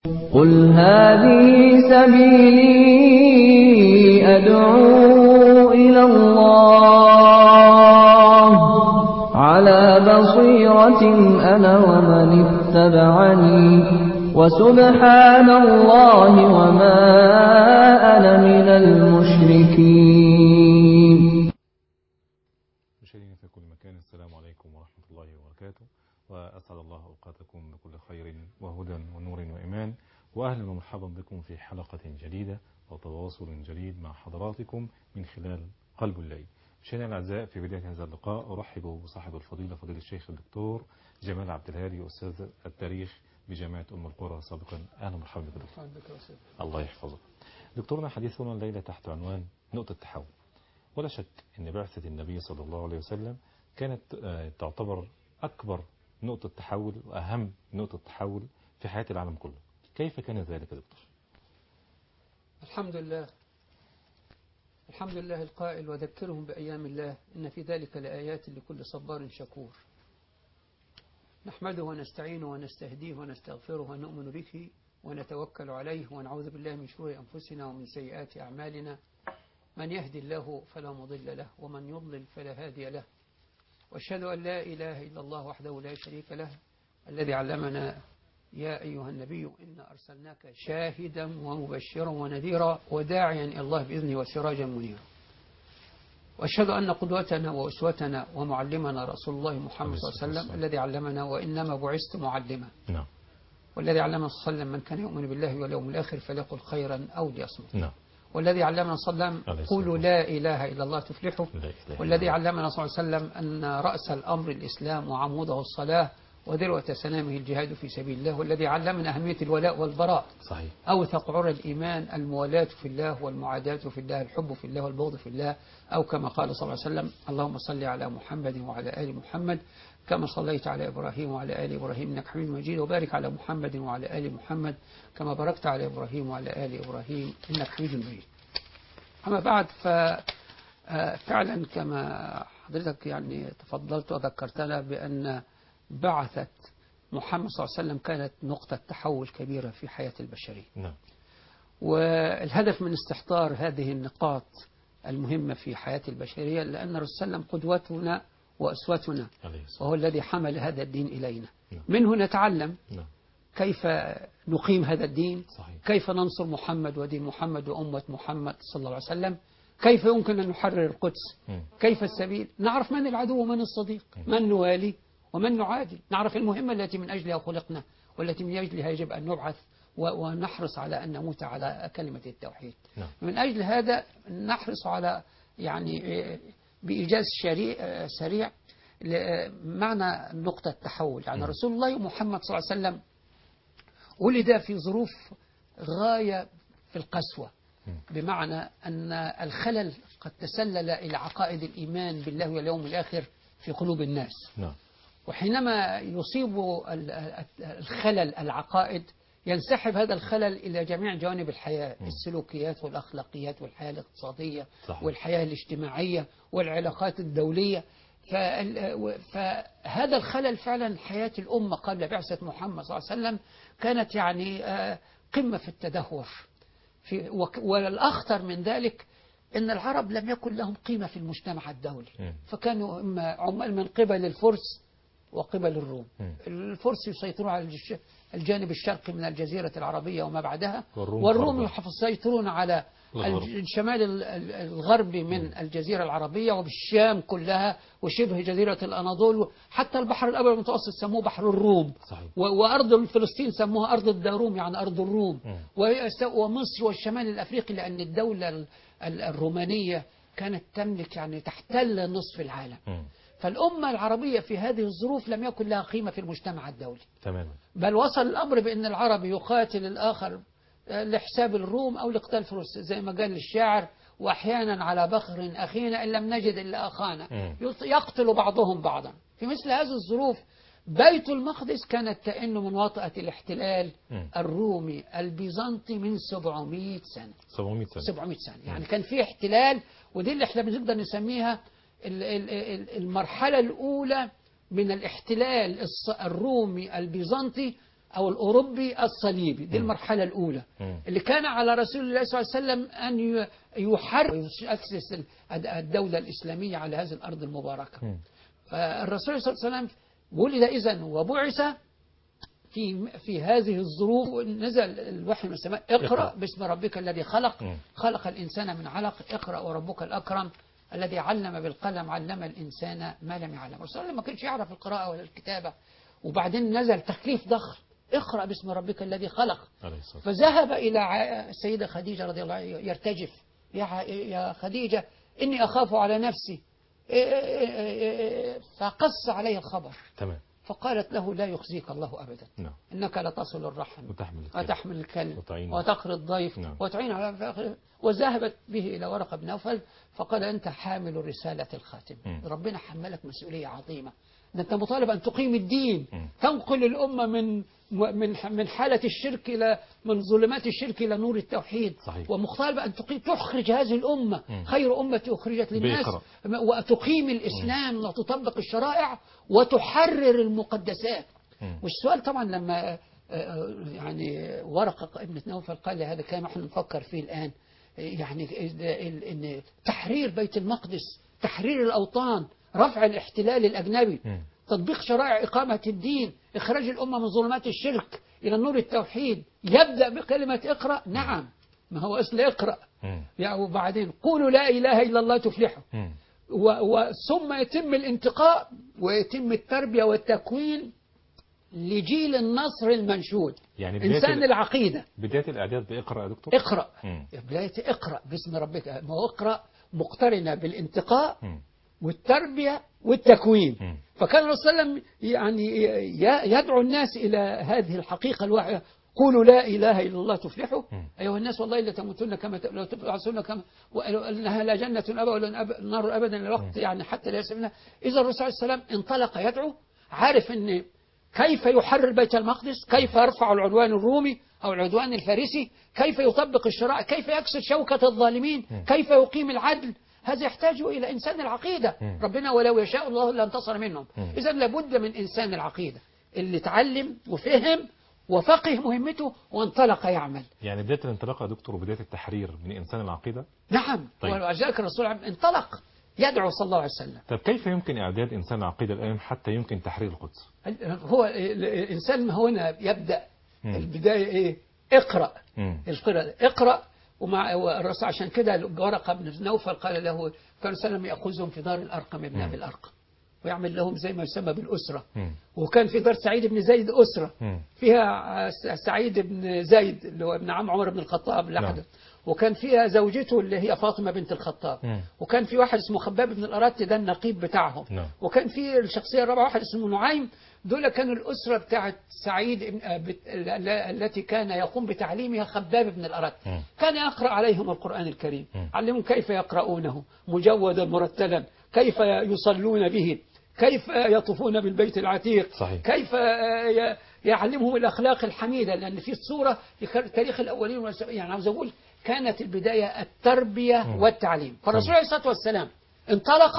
قل هذه سبيلي أدعو إلى الله على بصيرة أنا ومن اتبعني وسبحان الله وما أنا من المشركين مشاهدينا في كل مكان السلام عليكم ورحمة الله وبركاته وأسعد الله أوقاتكم بكل خير وهدى ونور وإيمان وأهلا ومرحبا بكم في حلقة جديدة وتواصل جديد مع حضراتكم من خلال قلب الليل مشاهدينا الأعزاء في بداية هذا اللقاء أرحب بصاحب الفضيلة فضيلة الشيخ الدكتور جمال عبد الهادي أستاذ التاريخ بجامعة أم القرى سابقا أهلا ومرحبا بك دكتور الله يحفظك دكتورنا حديثنا الليلة تحت عنوان نقطة تحول ولا شك أن بعثة النبي صلى الله عليه وسلم كانت آه، تعتبر أكبر نقطة تحول وأهم نقطة تحول في حياة العالم كله كيف كان ذلك يا دكتور؟ الحمد لله الحمد لله القائل وذكرهم بأيام الله إن في ذلك لآيات لكل صبار شكور نحمده ونستعينه ونستهديه ونستغفره ونؤمن به ونتوكل عليه ونعوذ بالله من شرور أنفسنا ومن سيئات أعمالنا من يهدي الله فلا مضل له ومن يضلل فلا هادي له واشهد أن لا إله إلا الله وحده لا شريك له الذي علمنا يا أيها النبي إنا أرسلناك شاهدا ومبشرا ونذيرا وداعيا إلى الله بإذنه وسراجا منيرا وأشهد أن قدوتنا وأسوتنا ومعلمنا رسول الله محمد صلى الله عليه وسلم الذي علمنا وإنما بعثت معلما نعم والذي علمنا صلى الله عليه وسلم من كان يؤمن بالله واليوم الآخر فليقل خيرا أو ليصمت نعم والذي علمنا صلى الله عليه عليه وسلم الصلاة قولوا لا إله إلا الله تفلحوا لا إله إلا والذي الله. علمنا صلى الله عليه وسلم أن رأس الأمر الإسلام وعموده الصلاة وذروة سنامه الجهاد في سبيل الله والذي علمنا أهمية الولاء والبراء صحيح أوثق عرى الإيمان الموالاة في الله والمعاداة في الله الحب في الله والبغض في الله أو كما قال صلى الله عليه وسلم اللهم صل على محمد وعلى آل محمد كما صليت على إبراهيم وعلى آل إبراهيم إنك حميد مجيد وبارك على محمد وعلى آل محمد كما باركت على إبراهيم وعلى آل إبراهيم إنك حميد مجيد أما بعد ف آه، فعلا كما حضرتك يعني تفضلت وذكرتنا بأن بعثت محمد صلى الله عليه وسلم كانت نقطة تحول كبيرة في حياة البشرية نعم والهدف من استحضار هذه النقاط المهمة في حياة البشرية لأن الرسول صلى الله عليه وسلم قدوتنا وأسوتنا عليه الصلاة وهو الذي حمل هذا الدين إلينا نعم. منه نتعلم نعم كيف نقيم هذا الدين صحيح كيف ننصر محمد ودين محمد وأمة محمد صلى الله عليه وسلم كيف يمكن أن نحرر القدس مم. كيف السبيل نعرف من العدو ومن الصديق من نوالي ومن نعادي نعرف المهمة التي من أجلها خلقنا والتي من أجلها يجب أن نبعث و- ونحرص على أن نموت على كلمة التوحيد نعم من أجل هذا نحرص على يعني إيه، بإيجاز شريع آه، سريع ل- معنى نقطة تحول يعني مم. رسول الله محمد صلى الله عليه وسلم ولد في ظروف غاية في القسوة مم. بمعنى أن الخلل قد تسلل إلى عقائد الإيمان بالله واليوم الآخر في قلوب الناس نعم وحينما يصيب ال- ال- الخلل العقائد ينسحب هذا الخلل إلى جميع جوانب الحياة مم. السلوكيات والأخلاقيات والحياة الاقتصادية صحيح. والحياة الاجتماعية والعلاقات الدولية فال- و- فهذا الخلل فعلا حياة الأمة قبل بعثة محمد صلى الله عليه وسلم كانت يعني آه، قمة في التدهور في وك- والأخطر من ذلك أن العرب لم يكن لهم قيمة في المجتمع الدولي مم. فكانوا إما عمال من قبل الفرس وقبل الروم مم. الفرس يسيطرون على الجش- الجانب الشرقي من الجزيرة العربية وما بعدها والروم والروم خربوا. يسيطرون على الغرب. الج- الشمال ال- ال- الغربي من الجزيرة العربية وبالشام كلها وشبه جزيرة الأناضول حتى البحر الأبيض المتوسط سموه بحر الروم صحيح و- وأرض فلسطين سموها أرض الداروم يعني أرض الروم مم. ويس- ومصر والشمال الأفريقي لأن الدولة ال- ال- الرومانية كانت تملك يعني تحتل نصف العالم مم. فالأمة العربية في هذه الظروف لم يكن لها قيمة في المجتمع الدولي تماما بل وصل الأمر بأن العربي يقاتل الآخر آه، لحساب الروم أو لقتال فلوس زي ما قال الشاعر وأحيانا على بخر أخينا إن لم نجد إلا أخانا مم. يط- يقتل بعضهم بعضا في مثل هذه الظروف بيت المقدس كانت تئن من وطأة الاحتلال مم. الرومي البيزنطي من 700 سنة 700 سنة 700 سنة يعني كان في احتلال ودي اللي احنا بنقدر نسميها ال- ال- ال- المرحلة الأولى من الاحتلال الص- الرومي البيزنطي أو الأوروبي الصليبي دي المرحلة الأولى مم. اللي كان على رسول الله صلى الله عليه وسلم أن ي- يحرر ويؤسس ال- الدولة الإسلامية على هذه الأرض المباركة مم. فالرسول صلى الله عليه وسلم ولد إذن وبعث في في هذه الظروف نزل الوحي من السماء اقرأ, اقرأ. باسم ربك الذي خلق مم. خلق الإنسان من علق اقرأ وربك الأكرم الذي علم بالقلم علم الإنسان ما لم يعلم الرسول صلى الله عليه وسلم ما كانش يعرف القراءة ولا الكتابة وبعدين نزل تكليف ضخم اقرأ باسم ربك الذي خلق عليه الصلاة فذهب إلى ع- السيدة خديجة رضي الله عنها يرتجف يا ع- يا خديجة إني أخاف على نفسي إيه إيه إيه إيه فقص عليه الخبر تمام فقالت له لا يخزيك الله أبدا نعم إنك لتصل الرحم وتحمل الكلب. وتحمل الكلب وتعين. وتقري الضيف نعم. وتعين على وذهبت به إلى ورقة بن نوفل فقال أنت حامل رسالة الخاتم مم. ربنا حملك مسؤولية عظيمة ده أنت مطالب أن تقيم الدين مم. تنقل الأمة من من من حالة الشرك إلى من ظلمات الشرك إلى نور التوحيد صحيح. ومطالب أن تقيم تخرج هذه الأمة مم. خير أمة أخرجت للناس بإقرأ. وتقيم الإسلام وتطبق الشرائع وتحرر المقدسات مم. والسؤال طبعا لما آه، آه، يعني ورقة ابن نوفل قال لي هذا كلام احنا نفكر فيه الآن آه، يعني ال- ال- ان تحرير بيت المقدس تحرير الأوطان رفع الاحتلال الأجنبي مم. تطبيق شرائع إقامة الدين إخراج الأمة من ظلمات الشرك إلى نور التوحيد يبدأ بكلمة اقرأ نعم ما هو أصل اقرأ مم. يعني وبعدين قولوا لا إله إلا الله تفلحوا مم. و و ثم يتم الانتقاء ويتم التربية والتكوين لجيل النصر المنشود يعني بداية إنسان ال- العقيدة بداية الإعداد بإقرأ يا دكتور اقرأ مم. بداية اقرأ باسم ربك ما هو اقرأ مقترنة بالانتقاء مم. والتربية والتكوين مم. فكان الرسول صلى الله عليه وسلم يعني ي- يدعو الناس إلى هذه الحقيقة الواحدة قولوا لا إله إلا الله تفلحوا مم. أيها الناس والله لا تموتن كما ت- لو تبعثون كما وقالوا أنها لا جنة أبدا ولا أب- نار أبدا الوقت يعني حتى لا يسمنا إذا الرسول صلى الله عليه وسلم انطلق يدعو عارف أن كيف يحرر بيت المقدس كيف يرفع العدوان الرومي أو العدوان الفارسي كيف يطبق الشرائع كيف يكسر شوكة الظالمين كيف يقيم العدل هذا يحتاج إلى إنسان العقيدة مم. ربنا ولو يشاء الله لانتصر منهم مم. إذا لابد من إنسان العقيدة اللي اتعلم وفهم وفقه مهمته وانطلق يعمل يعني بداية الانطلاق يا دكتور وبداية التحرير من إنسان العقيدة نعم طيب. ولذلك الرسول انطلق يدعو صلى الله عليه وسلم طب كيف يمكن إعداد إنسان العقيدة الآن حتى يمكن تحرير القدس هو الإنسان هنا يبدأ مم. البداية إيه اقرأ مم. القراءة اقرأ ومع والرسول عشان كده ورقة بن نوفل قال له كان سلم يأخذهم في دار الأرقم ابن مم. أبي الأرقم ويعمل لهم زي ما يسمى بالأسرة مم. وكان في دار سعيد بن زيد أسرة مم. فيها س- سعيد بن زيد اللي هو ابن عم عمر بن الخطاب نعم. لحد وكان فيها زوجته اللي هي فاطمة بنت الخطاب مم. وكان في واحد اسمه خباب بن الأرات ده النقيب بتاعهم نعم. وكان في الشخصية الرابعة واحد اسمه نعيم دول كانوا الأسرة بتاعت سعيد بن- آه، بت- ال- ال- التي كان يقوم بتعليمها خباب بن الأرات مم. كان يقرأ عليهم القرآن الكريم مم. علمهم كيف يقرؤونه مجودا مرتلا كيف يصلون به كيف يطوفون بالبيت العتيق صحيح. كيف ي- يعلمهم الأخلاق الحميدة لأن في الصورة في تاريخ الأولين والس- يعني عاوز أقول كانت البداية التربية مم. والتعليم فالرسول تمام. عليه الصلاة والسلام انطلق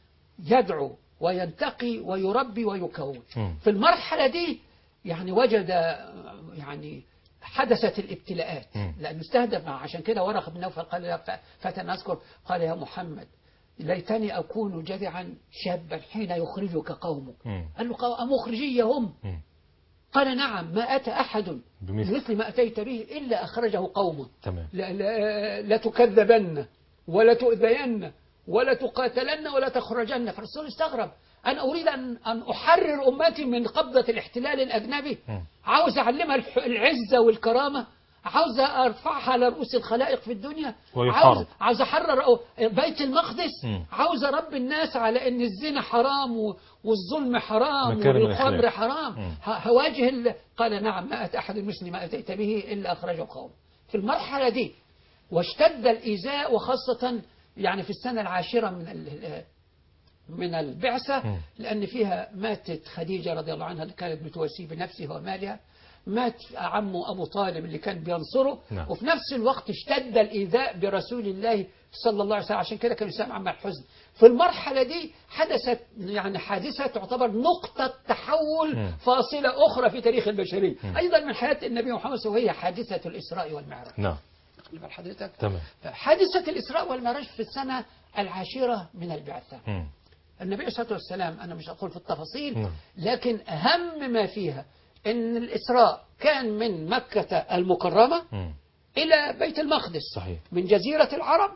يدعو وينتقي ويربي ويكون مم. في المرحلة دي يعني وجد يعني حدثت الابتلاءات مم. لأنه استهدف عشان كده ورق بن نوفل قال له فتى أذكر قال يا محمد ليتني أكون جذعا شابا حين يخرجك قومك مم. قال له قو- أمخرجي هم مم. قال نعم ما أتى أحد بمثل. بمثل ما أتيت به إلا أخرجه قومه تمام لا- لا- لتكذبن ولا تؤذين ولا تقاتلن ولا تخرجن فالرسول استغرب أنا أريد أن أن أحرر أمتي من قبضة الاحتلال الأجنبي مم. عاوز أعلمها الح- العزة والكرامة عاوز أرفعها على رؤوس الخلائق في الدنيا ويحارب. عاوز, عاوز أحرر أو- بيت المقدس مم. عاوز أربي الناس على أن الزنا حرام و- والظلم حرام مكارم والخمر الأخلاق. حرام مم. ه- هواجه ال- قال نعم ما أتى أحد مثل ما أتيت به إلا أخرجه قوم في المرحلة دي واشتد الإيذاء وخاصة يعني في السنة العاشرة من ال- من البعثة مم. لأن فيها ماتت خديجة رضي الله عنها اللي كانت بتواسي بنفسها ومالها مات عمه أبو طالب اللي كان بينصره نعم. وفي نفس الوقت اشتد الإيذاء برسول الله صلى الله عليه وسلم عشان كده كان يسمى عم الحزن في المرحلة دي حدثت يعني حادثة تعتبر نقطة تحول مم. فاصلة أخرى في تاريخ البشرية أيضا من حياة النبي محمد وهي حادثة الإسراء والمعراج نعم خلي بال حضرتك تمام حادثة الإسراء والمعراج في السنة العاشرة من البعثة مم. النبي صلى الله عليه وسلم أنا مش أقول في التفاصيل نعم. لكن أهم ما فيها أن الإسراء كان من مكة المكرمة مم. إلى بيت المقدس صحيح من جزيرة العرب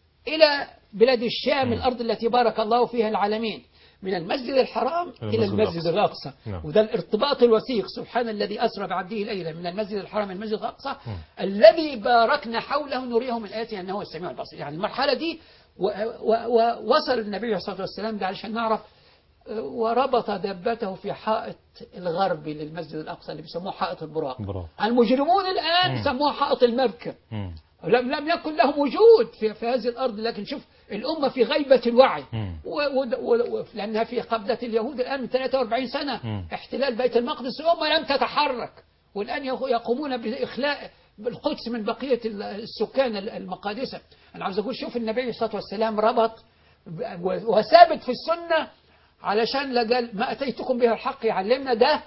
إلى بلاد الشام الأرض التي بارك الله فيها العالمين من المسجد الحرام المسجد إلى المسجد الأقصى. الأقصى نعم. وده الارتباط الوثيق سبحان الذي أسرى بعبده ليلا من المسجد الحرام إلى المسجد الأقصى مم. الذي باركنا حوله نريه من آياته أنه هو السميع البصير يعني المرحلة دي و- و- ووصل النبي عليه الصلاة والسلام ده علشان نعرف آه، وربط دابته في حائط الغربي للمسجد الأقصى اللي بيسموه حائط البراق برافو المجرمون الآن مم. سموه حائط المبكى مم. لم لم يكن لهم وجود في, في هذه الأرض لكن شوف الأمة في غيبة الوعي مم. و و و لأنها في قبضة اليهود الآن من 43 سنة مم. احتلال بيت المقدس الأمة لم تتحرك والآن يق- يقومون بإخلاء القدس من بقية ال- السكان ال- المقادسة أنا عاوز أقول شوف النبي صلى الله عليه وسلم ربط ب- و- وثابت في السنة علشان لا قال ما أتيتكم به الحق يعلمنا ده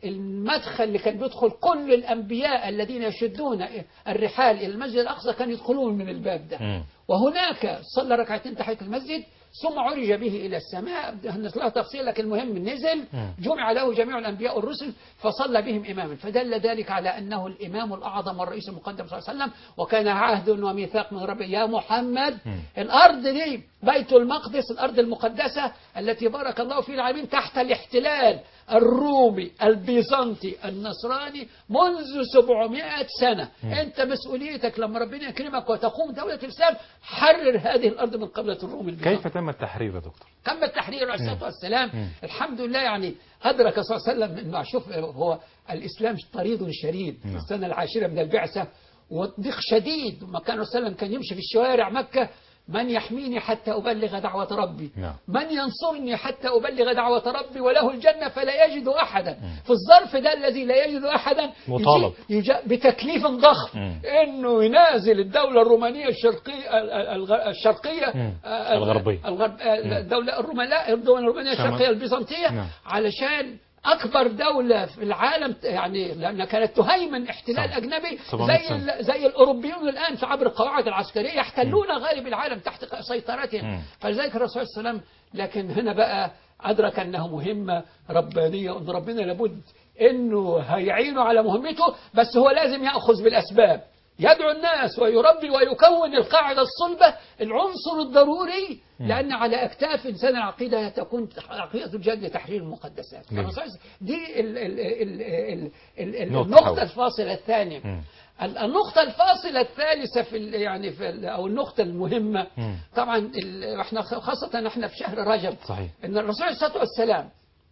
المدخل اللي كان بيدخل كل الأنبياء الذين يشدون الرحال إلى المسجد الأقصى كانوا يدخلون من الباب ده مم. وهناك صلى ركعتين تحت المسجد ثم عرج به إلى السماء هنطلع تفصيل لكن المهم نزل مم. جمع له جميع الأنبياء والرسل فصلى بهم إماما فدل ذلك على أنه الإمام الأعظم والرئيس المقدم صلى الله عليه وسلم وكان عهد وميثاق من ربه يا محمد مم. الأرض دي بيت المقدس الأرض المقدسة التي بارك الله فيها العالمين تحت الاحتلال الرومي البيزنطي النصراني منذ 700 سنة أنت مسؤوليتك لما ربنا يكرمك وتقوم دولة الإسلام حرر هذه الأرض من قبلة الروم البيزنطي كيف تم التحرير يا دكتور تم التحرير عليه الصلاة والسلام مم. الحمد لله يعني أدرك صلى الله عليه وسلم أنه شوف هو الإسلام طريد شديد في نعم. السنة العاشرة من البعثة وضيق شديد وما كان صلى الله عليه وسلم كان يمشي في الشوارع مكة من يحميني حتى أبلغ دعوة ربي نعم. من ينصرني حتى أبلغ دعوة ربي وله الجنة فلا يجد أحدا في الظرف ده الذي لا يجد أحدا مطالب. يجي- يجي بتكليف ضخم مم. انه ينازل الدولة الرومانية الشرقية ال- ال- الغ- الشرقية مم. آه، الغربية. الغرب آه، الدولة الرومانية الدولة الرومانية شمال. الشرقية البيزنطية نعم. علشان أكبر دولة في العالم يعني لأنها كانت تهيمن احتلال صح. أجنبي 700 زي سنة. ال- زي الأوروبيون الآن في عبر القواعد العسكرية يحتلون غالب العالم تحت مم. سيطرتهم فلذلك الرسول صلى الله عليه وسلم لكن هنا بقى أدرك أنه مهمة ربانية وأن ربنا لابد أنه هيعينه على مهمته بس هو لازم يأخذ بالأسباب يدعو الناس ويربي ويكون القاعدة الصلبة العنصر الضروري لأن على أكتاف إنسان العقيدة تكون عقيدة الجهاد لتحرير المقدسات جميل. فالرسول دي ال ال ال ال ال ال نقطة النقطة حول. الفاصلة الثانية مم. ال- النقطة الفاصلة الثالثة في ال- يعني في ال- أو النقطة المهمة مم. طبعا ال- احنا خ- خاصة احنا في شهر رجب صحيح ان الرسول عليه الصلاة والسلام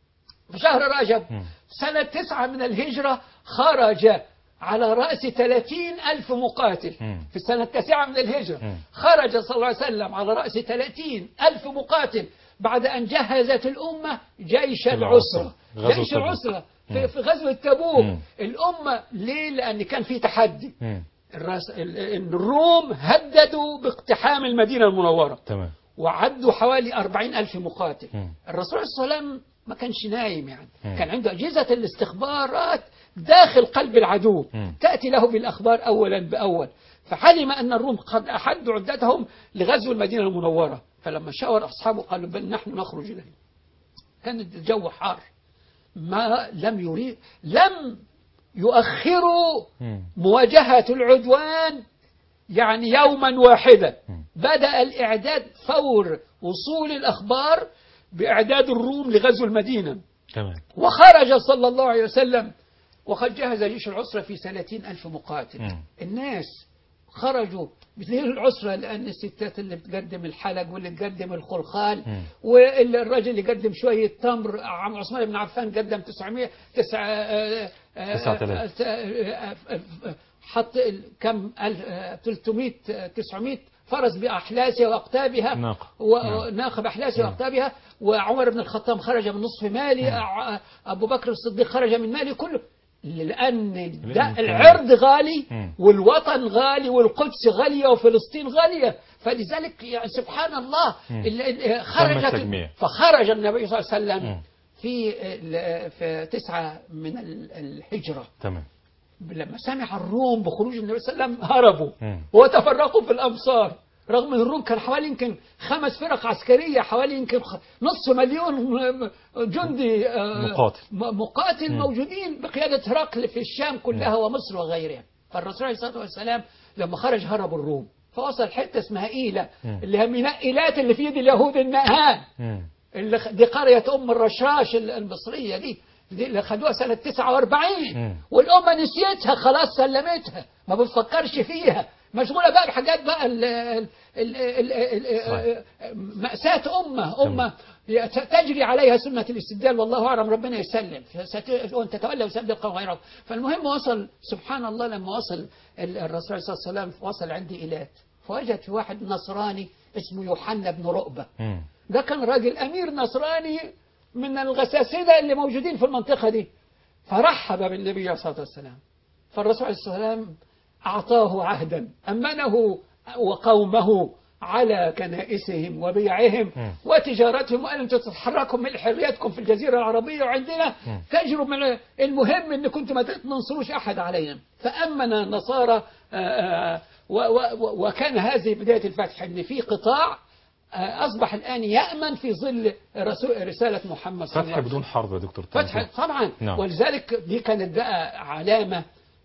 في شهر رجب مم. سنة تسعة من الهجرة خرج على رأس ثلاثين ألف مقاتل مم. في السنة التاسعة من الهجرة مم. خرج صلى الله عليه وسلم على رأس ثلاثين ألف مقاتل بعد أن جهزت الأمة جيش العسرة غزوة جيش تبوك. العسرة مم. في, في غزوة تبوك مم. الأمة ليه لأن كان في تحدي مم. الرس... ال- ال- الروم هددوا باقتحام المدينة المنورة تمام وعدوا حوالي أربعين ألف مقاتل مم. الرسول صلى الله عليه وسلم ما كانش نايم يعني مم. كان عنده أجهزة الاستخبارات داخل قلب العدو مم. تأتي له بالأخبار أولا بأول فحلم أن الروم قد أحدوا عدتهم لغزو المدينة المنورة فلما شاور أصحابه قالوا بل نحن نخرج إليه كان الجو حار ما لم يريد لم يؤخروا مم. مواجهة العدوان يعني يوما واحدا مم. بدأ الإعداد فور وصول الأخبار بإعداد الروم لغزو المدينة تمام وخرج صلى الله عليه وسلم وقد جهز جيش العسرة في ثلاثين ألف مقاتل مم. الناس خرجوا مثل العسرة لأن الستات اللي بتقدم الحلق واللي تقدم الخلخال مم. والراجل اللي قدم شوية تمر عم عثمان بن عفان قدم 900 تسعة آه، آه، تسعة آلاف. آه، آه، آه، آه، حط ال- كم ألف- آه، 300 آه، 900 فرس بأحلاسها وأقتابها ناقة. وناقة بأحلاسها وأقتابها وعمر بن الخطاب خرج من نصف مالي ع- أبو بكر الصديق خرج من مالي كله لأن ده الإمكانيات. العرض غالي مم. والوطن غالي والقدس غالية وفلسطين غالية فلذلك يعني سبحان الله مم. ال- ال- تم خرجت التجميع. فخرج النبي صلى الله عليه وسلم مم. في ال- في تسعة من ال- الهجرة تمام لما سمع الروم بخروج النبي صلى الله عليه وسلم هربوا مم. وتفرقوا في الأمصار رغم ان الروم كان حوالي يمكن خمس فرق عسكرية حوالي يمكن خ- نص مليون جندي آه، مقاتل. م- مقاتل مم. موجودين بقيادة هرقل في الشام كلها ومصر وغيرها فالرسول عليه الصلاة والسلام لما خرج هربوا الروم فوصل حتة اسمها إيلة مم. اللي هي من إيلات اللي في يد اليهود النهان مم. اللي خ- دي قرية أم الرشاش ال- المصرية دي دي اللي خدوها سنة 49 مم. والأمة نسيتها خلاص سلمتها ما بتفكرش فيها مشغولة بقى بحاجات بقى ال ال ال ال صحيح. ال مأساة أمة أمة ت- تجري عليها سنة الاستبدال والله أعلم ربنا يسلم ست- وأن تتولى ويستبدل قوم غيره فالمهم وصل سبحان الله لما وصل ال- الرسول صلى الله عليه وسلم وصل عند إيلات فوجد في واحد نصراني اسمه يوحنا بن رؤبة مم. ده كان راجل أمير نصراني من الغساسنة اللي موجودين في المنطقة دي فرحب بالنبي عليه الصلاة والسلام فالرسول عليه الصلاة والسلام أعطاه عهدا أمنه وقومه على كنائسهم وبيعهم مم. وتجارتهم وأن أنتم تتحركوا من حريتكم في الجزيرة العربية وعندنا مم. تجروا من المهم أن كنتم ما تنصروش أحد علينا فأمن النصارى آه، آه، و- و- وكان هذه بداية الفتح أن في قطاع آه، أصبح الآن يأمن في ظل رسول رسالة محمد صلى الله فتح عليه بدون وسلم حرب يا دكتور فتح طبعا نعم. ولذلك دي كانت بقى علامة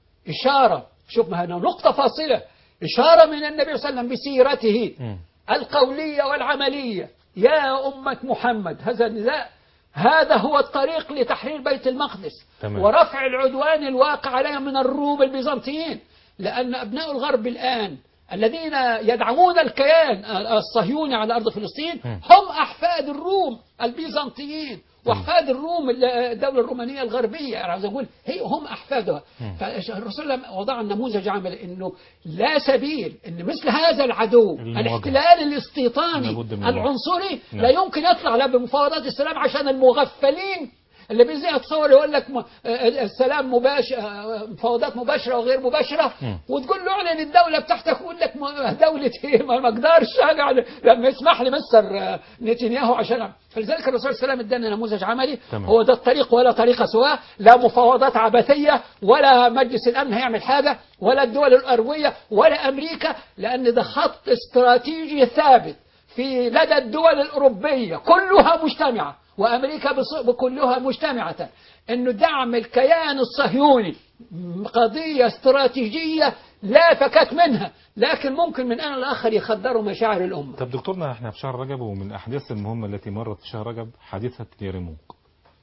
إشارة شوف ما هنا نقطة فاصلة إشارة من النبي صلى الله عليه وسلم بسيرته مم. القولية والعملية يا أمة محمد هذا النداء هذا هو الطريق لتحرير بيت المقدس تمام. ورفع العدوان الواقع عليهم من الروم البيزنطيين لأن أبناء الغرب الآن الذين يدعمون الكيان الصهيوني على أرض فلسطين مم. هم أحفاد الروم البيزنطيين واحفاد الروم الدوله الرومانيه الغربيه يعني عاوز اقول هي هم احفادها مم. فالرسول لما وضع النموذج عمل انه لا سبيل ان مثل هذا العدو المواجهة. الاحتلال الاستيطاني لابد من المواجهة. العنصري نعم. لا يمكن يطلع لا بمفاوضات السلام عشان المغفلين اللي بيزي يتصور يقول لك م- آه، السلام مباشر آه، مفاوضات مباشره وغير مباشره مم. وتقول له اعلن الدوله بتاعتك يقول لك م- دوله ايه ما ما اقدرش اقعد لما يسمح لي مستر آه، نتنياهو عشان فلذلك الرسول صلى الله عليه وسلم ادانا نموذج عملي تمام. هو ده الطريق ولا طريق سواه لا مفاوضات عبثيه ولا مجلس الامن هيعمل حاجه ولا الدول الأروية ولا امريكا لان ده خط استراتيجي ثابت في لدى الدول الأوروبية كلها مجتمعة وأمريكا بص- كلها مجتمعة أنه دعم الكيان الصهيوني قضية استراتيجية لا فكات منها لكن ممكن من آن لآخر يخدروا مشاعر الأمة طب دكتورنا احنا في شهر رجب ومن الأحداث المهمة التي مرت في شهر رجب حادثة اليرموك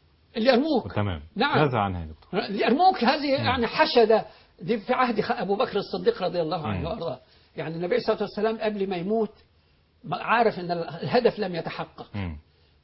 اليرموك تمام نعم. ماذا عنها يا دكتور اليرموك هذه يعني حشد دي في عهد خ- أبو بكر الصديق رضي الله عنه مم. وأرضاه يعني النبي صلى الله عليه وسلم قبل ما يموت ما- عارف أن الهدف لم يتحقق مم.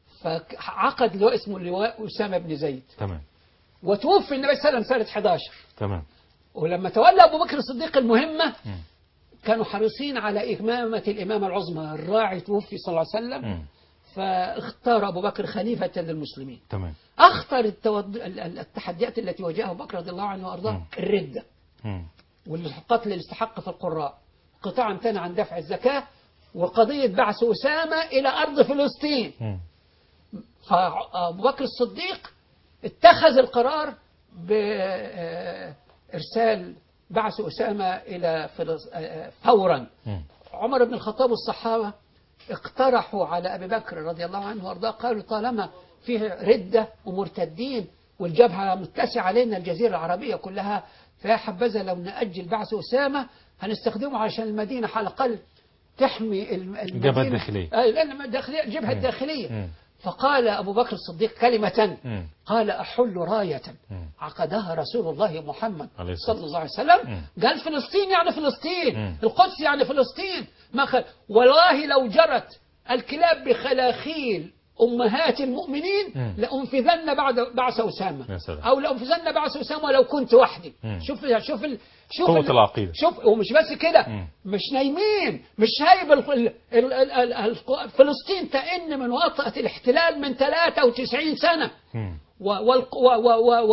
فعقد لواء اسمه لواء أسامة بن زيد تمام وتوفي النبي صلى الله عليه وسلم سنة 11 تمام ولما تولى أبو بكر الصديق المهمة مم. كانوا حريصين على إمامة الإمامة العظمى الراعي توفي صلى الله عليه وسلم مم. فاختار أبو بكر خليفة للمسلمين تمام أخطر التود... ال- ال- التحديات التي واجهها أبو بكر رضي الله عنه وأرضاه مم. الردة مم. والقتل اللي استحق في القراء قطاع امتنع عن دفع الزكاة وقضية بعث أسامة إلى أرض فلسطين مم. فأبو بكر الصديق اتخذ القرار بإرسال بعث أسامة إلى فلس... آه، فورا مم. عمر بن الخطاب والصحابة اقترحوا على أبي بكر رضي الله عنه وارضاه قالوا طالما فيه ردة ومرتدين والجبهة متسعة علينا الجزيرة العربية كلها فيا حبذا لو نأجل بعث أسامة هنستخدمه عشان المدينة على الأقل تحمي الم- المدينة الجبهة الداخلية. آه، لأن الداخلية الجبهة مم. الداخلية مم. فقال أبو بكر الصديق كلمة مم. قال أحل راية مم. عقدها رسول الله محمد عليه الصلاة صلى الله عليه وسلم مم. قال فلسطين يعني فلسطين مم. القدس يعني فلسطين ما خ... والله لو جرت الكلاب بخلاخيل أمهات المؤمنين مم. لأنفذن بعد بعث أسامة يا سلام. أو لأنفذن بعث أسامة لو كنت وحدي مم. شوف شوف ال... شوف قوة ال- العقيدة. شوف ومش بس كده مم. مش نايمين مش سايب ال... ال... ال... ال... ال... فلسطين تئن من وطأة الاحتلال من 93 سنة مم. و- والق- و- و- و- و-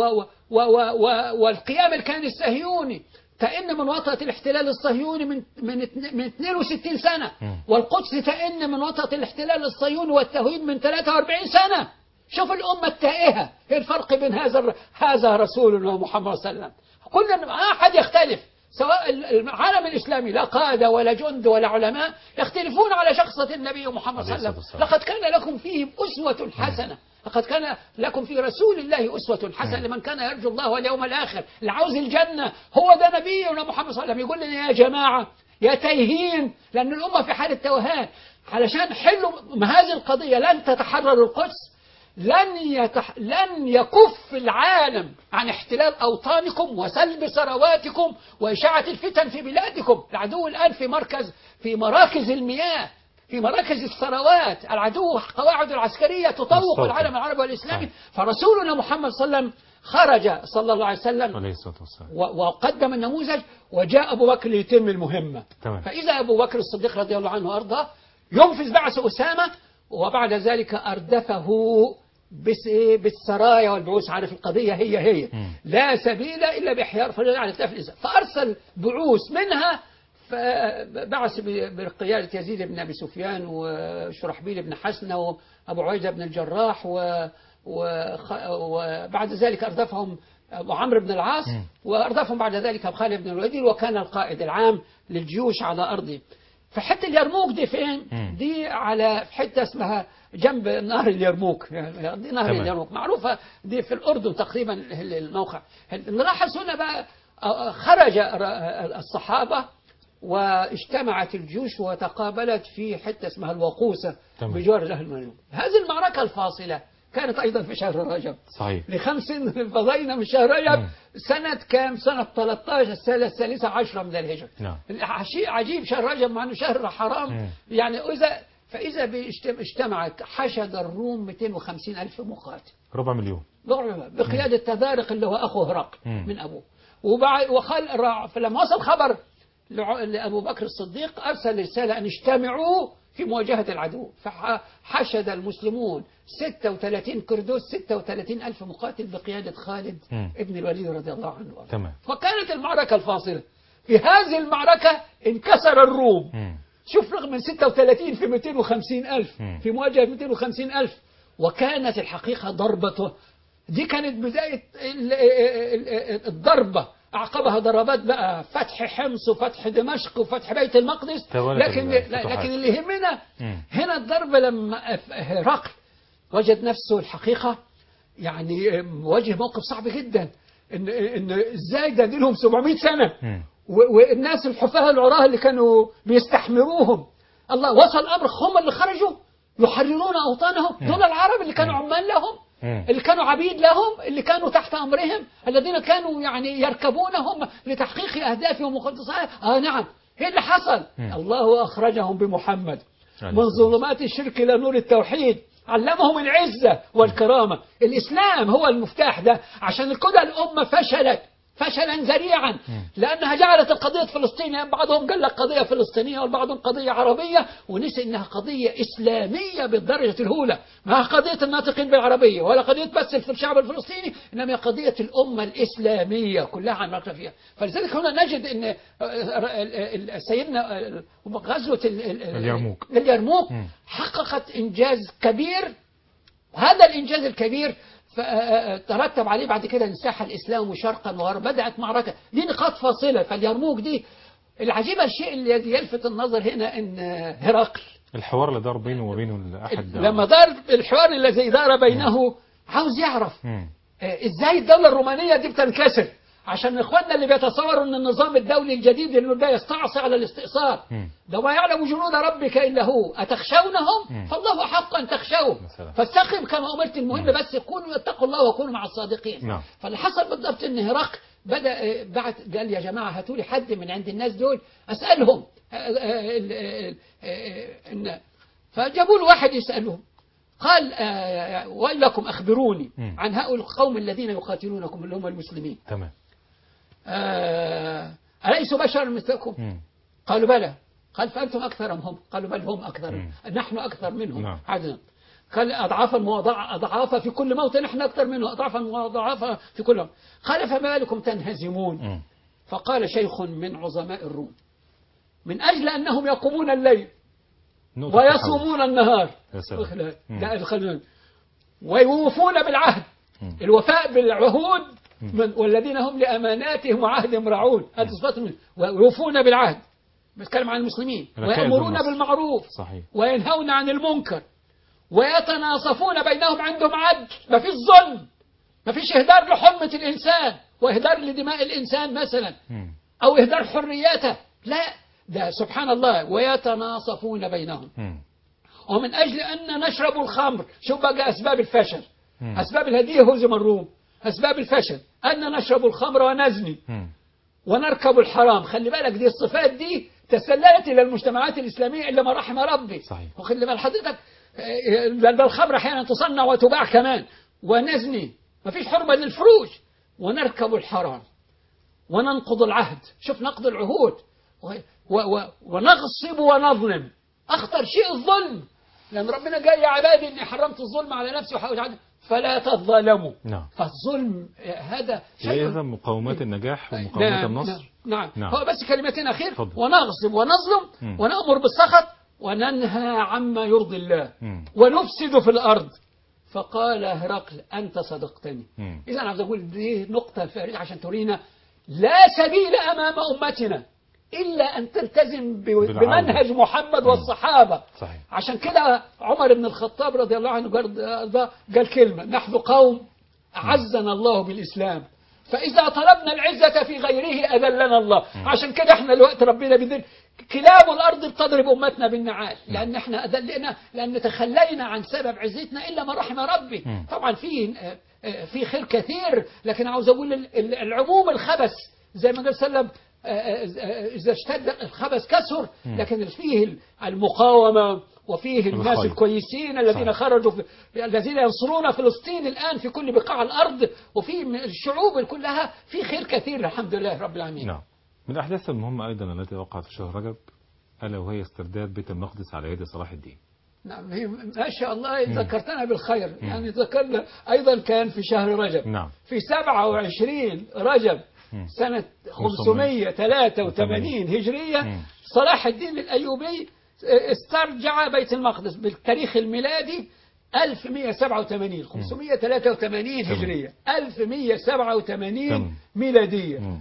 و و و والقيام الكيان الصهيوني تئن من وطأة الاحتلال الصهيوني من من اتن- من 62 سنة مم. والقدس تئن من وطأة الاحتلال الصهيوني والتهويد من 43 سنة شوف الأمة التائهة ايه الفرق بين هذا الر- هذا رسولنا محمد صلى الله عليه وسلم كل ما أحد يختلف سواء ال- العالم الإسلامي لا قادة ولا جند ولا علماء يختلفون على شخصة النبي محمد صلى الله عليه عليه وسلم الصلاة لقد كان لكم فيه أسوة حسنة لقد كان لكم في رسول الله أسوة حسنة لمن كان يرجو الله واليوم الآخر اللي عاوز الجنة هو ده نبينا محمد صلى الله عليه وسلم يقول لنا يا جماعة يا تايهين لأن الأمة في حالة توهان علشان حلوا هذه القضية لن تتحرر القدس لن يتح... لن يكف العالم عن احتلال أوطانكم وسلب ثرواتكم وإشاعة الفتن في بلادكم العدو الآن في مركز في مراكز المياه في مراكز الثروات العدو قواعد العسكرية تطوق مستوطن. العالم العربي والإسلامي صحيح. فرسولنا محمد صلى الله عليه وسلم خرج صلى الله عليه وسلم عليه الصلاة والسلام و- وقدم النموذج وجاء أبو بكر ليتم المهمة تمام. فإذا أبو بكر الصديق رضي الله عنه وأرضاه ينفذ بعث أسامة وبعد ذلك أردفه بس إيه؟ بالسرايا والبعوث عارف القضية هي هي مم. لا سبيل إلا بإحياء فرج على كتاف الإنسان فأرسل بعوث منها فبعث ب- بقيادة يزيد بن أبي سفيان وشرحبيل بن حسنة وأبو عبيدة بن الجراح و وخ- وبعد ذلك أردفهم أبو عمرو بن العاص مم. وأردفهم بعد ذلك أبو خالد بن الوليد وكان القائد العام للجيوش على أرضه في حتة اليرموك دي فين؟ مم. دي على في حتة اسمها جنب نهر اليرموك يعني دي نهر تمام. اليرموك معروفة دي في الأردن تقريبا الموقع نلاحظ هنا بقى آه، خرج ر- الصحابة واجتمعت الجيوش وتقابلت في حتة اسمها الوقوسة تمام. بجوار الأهل المنوم هذه المعركة الفاصلة كانت أيضا في شهر رجب صحيح لخمس فضينا من شهر رجب مم. سنة كام سنة 13 السنة الثالثة عشرة من الهجرة نعم. شيء عجيب شهر رجب مع انه شهر حرام مم. يعني إذا فإذا باجتم- اجتمعت حشد الروم 250 ألف مقاتل ربع مليون بقيادة تذارق اللي هو أخو هرقل مم. من أبوه وبعد وخل را- فلما وصل خبر لع- لأبو بكر الصديق أرسل رسالة أن اجتمعوا في مواجهة العدو فحشد المسلمون 36 كردوس 36 ألف مقاتل بقيادة خالد مم. ابن الوليد رضي الله عنه وأرضاه. تمام فكانت المعركة الفاصلة في هذه المعركة انكسر الروم مم. شوف رغم من 36 في 250 ألف مم. في مواجهة 250 ألف وكانت الحقيقة ضربة دي كانت بداية ال- ال- ال- الضربة أعقبها ضربات بقى فتح حمص وفتح دمشق وفتح بيت المقدس توالت لكن لا- الفتوحات. لكن اللي يهمنا مم. هنا الضربة لما هرقل وجد نفسه الحقيقة يعني مواجه موقف صعب جدا ان ان ازاي ده دي لهم 700 سنه مم. و- والناس الحفاة العراة اللي كانوا بيستحمروهم الله وصل الأمر هم اللي خرجوا يحررون أوطانهم دول العرب اللي كانوا عمال لهم مم. اللي كانوا عبيد لهم اللي كانوا تحت أمرهم الذين كانوا يعني يركبونهم لتحقيق أهدافهم ومخططاتهم آه نعم ايه اللي حصل مم. الله أخرجهم بمحمد عليه من الصلاة ظلمات الشرك إلى نور التوحيد علمهم العزة والكرامة الإسلام هو المفتاح ده عشان كده الأمة فشلت فشلا ذريعا لأنها جعلت القضية فلسطينية بعضهم قال لك قضية فلسطينية والبعضهم قضية عربية ونسي إنها قضية إسلامية بالدرجة الأولى ما قضية الناطقين بالعربية ولا قضية بس في الشعب الفلسطيني إنما هي قضية الأمة الإسلامية كلها عملنا فيها فلذلك هنا نجد إن سيدنا غزوة ال- ال- اليرموك. اليرموك مم. حققت إنجاز كبير هذا الإنجاز الكبير ف- آه، ترتب عليه بعد كده انساح الإسلام شرقا وغربا بدأت معركة دي نقاط فاصلة فاليرموك دي العجيبة الشيء الذي يلفت النظر هنا أن هرقل الحوار اللي دار بينه وبين أحد لما دار الحوار الذي دار بينه عاوز يعرف مم. آه، ازاي الدولة الرومانية دي بتنكسر عشان اخواننا اللي بيتصوروا ان النظام الدولي الجديد انه ده يستعصي على الاستئصال مم. ده ما يعلم جنود ربك الا هو اتخشونهم مم. فالله احق ان تخشوه مثلا. فاستقم كما امرت المهم بس كونوا اتقوا الله وكونوا مع الصادقين نعم. فاللي حصل بالضبط ان هرقل بدا آه، بعت قال يا جماعه هاتوا لي حد من عند الناس دول اسالهم آه، آه، ال- آه، آه، إن- فجابوا له واحد يسالهم قال آه، ويلكم اخبروني مم. عن هؤلاء القوم الذين يقاتلونكم اللي هم المسلمين تمام آه، أليسوا بشر مثلكم مم. قالوا بلى قال فأنتم أكثر أم هم قالوا بل هم أكثر مم. نحن أكثر منهم نعم. عددا قال أضعافا مضاعفة أضعافا في كل موت نحن أكثر منه أضعافا مضاعفة في كل موت قال فما لكم تنهزمون مم. فقال شيخ من عظماء الروم من أجل أنهم يقومون الليل نقطة ويصومون النهار يا سلام. مم. لا الخلل ويوفون بالعهد مم. الوفاء بالعهود من والذين هم لأماناتهم وعهدهم راعون هذه صفات من ويوفون بالعهد بتكلم عن المسلمين ركائز ويأمرون النصر. بالمعروف صحيح وينهون عن المنكر ويتناصفون بينهم عندهم عدل ما فيش ظلم ما فيش إهدار لحرمة الإنسان وإهدار لدماء الإنسان مثلا مم. أو إهدار حريته لا ده سبحان الله ويتناصفون بينهم مم. ومن أجل أن نشرب الخمر شوف بقى أسباب الفشل مم. أسباب الهدية هزم الروم أسباب الفشل أن نشرب الخمر ونزني مم. ونركب الحرام خلي بالك دي الصفات دي تسللت إلى المجتمعات الإسلامية إلا ما رحم ربي صحيح. وخلي بال حضرتك آه، بل بل الخمر أحيانا تصنع وتباع كمان ونزني ما فيش حرمة للفروج ونركب الحرام وننقض العهد شوف نقض العهود و و و ونغصب ونظلم أخطر شيء الظلم لأن ربنا قال يا عبادي إني حرمت الظلم على نفسي وحاول فلا تظلموا نعم فالظلم آه، هذا شيء إذا مقومات النجاح ومقومات نعم النصر نعم, نعم. نعم. هو بس كلمتين أخير اتفضل. ونغصب ونظلم مم. ونأمر بالسخط وننهى عما يرضي الله مم. ونفسد في الأرض فقال هرقل أنت صدقتني مم. إذا أنا عاوز أقول دي نقطة فارغة عشان ترينا لا سبيل أمام أمتنا إلا أن تلتزم ب- بالعودة. بمنهج محمد والصحابة صحيح عشان كده عمر بن الخطاب رضي الله عنه قال قال كلمة نحن قوم أعزنا الله بالإسلام فإذا طلبنا العزة في غيره أذلنا الله عشان كده احنا الوقت ربنا بيذل كلاب الأرض بتضرب أمتنا بالنعال لأن احنا أذلنا لأن تخلينا عن سبب عزتنا إلا من رحم ربي مم. طبعا في آه، في خير كثير لكن عاوز أقول ال- ال- العموم الخبث زي ما قال سلم آه، آه، آه، إذا اشتد الخبث كسر لكن فيه المقاومة وفيه الناس الخير. الكويسين الذين صحيح. خرجوا في الذين ينصرون فلسطين الآن في كل بقاع الأرض وفي من الشعوب كلها في خير كثير الحمد لله رب العالمين نعم من الأحداث المهمة أيضا التي وقعت في شهر رجب ألا وهي استرداد بيت المقدس على يد صلاح الدين نعم هي ما شاء الله ذكرتنا بالخير يعني ذكرنا أيضا كان في شهر رجب نعم في 27 رجب مم. سنة 583 هجرية مم. صلاح الدين الأيوبي استرجع بيت المقدس بالتاريخ الميلادي 1187 583 هجرية 1187 تمام. ميلادية مم.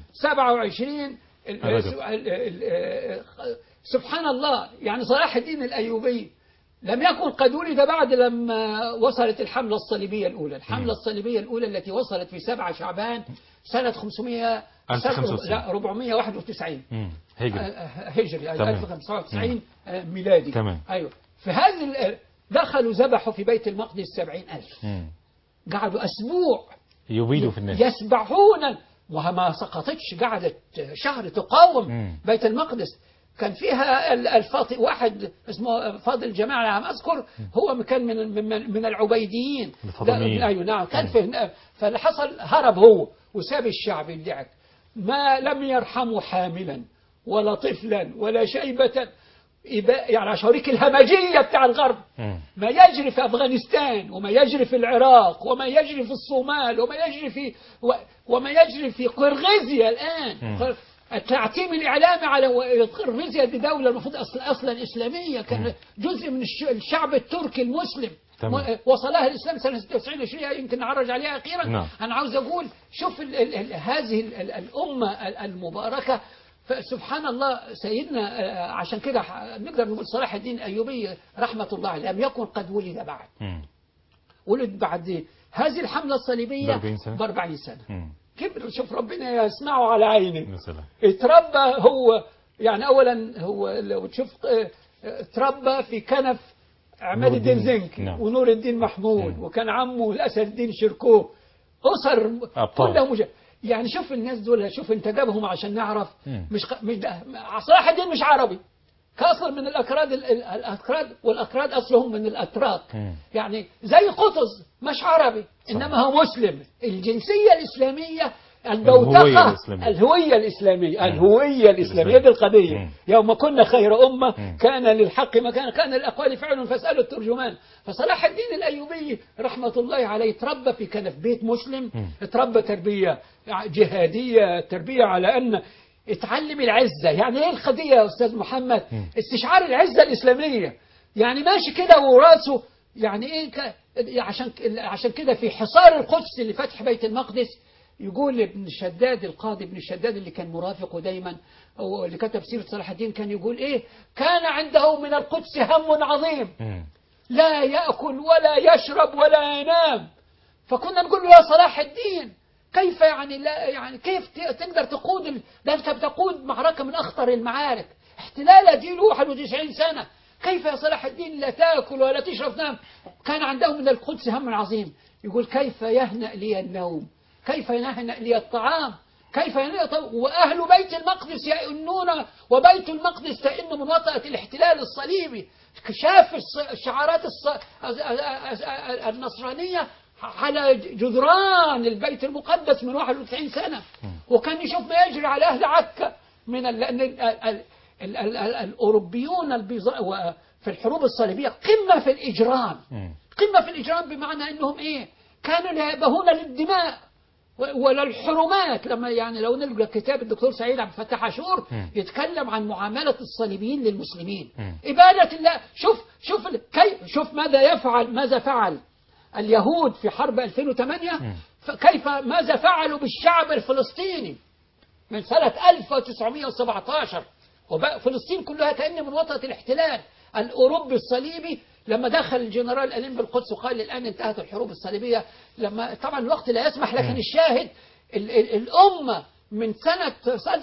27 ال- رجب. ال- ال- ال- سبحان الله يعني صلاح الدين الأيوبي لم يكن قد ولد بعد لما وصلت الحملة الصليبية الأولى الحملة الصليبية الأولى التي وصلت في 7 شعبان سنة 500 1095. لا 491 مم. هجري آه، هجري تمام. 1095 آه، ميلادي تمام. أيوة في هذه ال- دخلوا ذبحوا في بيت المقدس سبعين ألف مم. قعدوا أسبوع يبيدوا في الناس يسبحون وما سقطتش قعدت شهر تقاوم مم. بيت المقدس كان فيها ال- الفاطي واحد اسمه فاضل جماعة على ما أذكر هو كان من من, من العبيديين الفاطميين. ده- أيوة نعم كان في فاللي حصل هرب هو وساب الشعب يدعك ما لم يرحموا حاملا ولا طفلا ولا شيبة إبا- يعني شريك الهمجية بتاع الغرب مم. ما يجري في أفغانستان وما يجري في العراق وما يجري في الصومال وما يجري في و- وما يجري في قرغيزيا الآن مم. التعتيم الإعلامي على و- قرغيزيا دي دولة المفروض أصل أصلا إسلامية كان جزء من الش- الشعب التركي المسلم تمام. و- وصلها الإسلام سنة 96 هجرية يمكن نعرج عليها أخيرا نعم. أنا عاوز أقول شوف ال ال ال هذه ال ال الأمة ال- المباركة فسبحان الله سيدنا آه، عشان كده ح- نقدر نقول صلاح الدين الأيوبي رحمة الله عليه لم يكن قد ولد بعد مم. ولد بعد هذه الحملة الصليبية بأربعين سنة؟ ب 40 سنة مم. كبر شوف ربنا يسمعه على عينه يا سلام اتربى هو يعني اولا هو لو تشوف اه، اتربى في كنف عماد نور الدين الدين. زنكي نعم. ونور الدين محمود مم. وكان عمه الاسد الدين شركوه اسر أبطال. كلهم مج... يعني شوف الناس دول شوف انت جابهم عشان نعرف مم. مش ق... مش ده صلاح الدين مش عربي كاصل من الاكراد ال- ال- الاكراد والاكراد اصلهم من الاتراك مم. يعني زي قطز مش عربي انما هو مسلم الجنسيه الاسلاميه البوتقة الإسلامية. الهوية الإسلامية الهوية الإسلامية دي القضية مم. يوم كنا خير أمة مم. كان للحق مكان كان للأقوال فعل فاسألوا الترجمان فصلاح الدين الأيوبي رحمة الله عليه تربى في كان في بيت مسلم مم. تربى تربية جهادية تربية على أن اتعلم العزة يعني ايه القضية يا أستاذ محمد مم. استشعار العزة الإسلامية يعني ماشي كده وراسه يعني ايه ك... عشان عشان كده في حصار القدس لفتح بيت المقدس يقول ابن شداد القاضي ابن شداد اللي كان مرافقه دايما او اللي كتب سيرة صلاح الدين كان يقول ايه كان عنده من القدس هم عظيم مم. لا يأكل ولا يشرب ولا ينام فكنا نقول له يا صلاح الدين كيف يعني لا يعني كيف ت- تقدر تقود ال... ده انت بتقود معركة من أخطر المعارك احتلال أديله 91 سنة كيف يا صلاح الدين لا تأكل ولا تشرب تنام كان عنده من القدس هم عظيم يقول كيف يهنأ لي النوم كيف يهنأ لي الطعام كيف يهنأ الطعام؟ وأهل بيت المقدس يئنون وبيت المقدس تئن من وطأة الاحتلال الصليبي شاف الص- شعارات الص- النصرانية على جدران البيت المقدس من 91 سنة وكان يشوف ما يجري على أهل عكا من ال... لأن ال... ال... ال... ال... ال... الأوروبيون البيضاء و- في الحروب الصليبية قمة في الإجرام مم. قمة في الإجرام بمعنى أنهم إيه كانوا لا يبهون للدماء و- ولا الحرمات لما يعني لو نلقى كتاب الدكتور سعيد عبد الفتاح عاشور مم. يتكلم عن معاملة الصليبيين للمسلمين مم. إبادة الله شوف شوف ال- كيف شوف ماذا يفعل ماذا فعل اليهود في حرب 2008 مم. كيف ماذا فعلوا بالشعب الفلسطيني من سنة 1917 وفلسطين كلها كأن من وطأة الاحتلال الأوروبي الصليبي لما دخل الجنرال ألين بالقدس وقال الآن انتهت الحروب الصليبية لما طبعا الوقت لا يسمح لكن الشاهد ال ال الأمة من سنة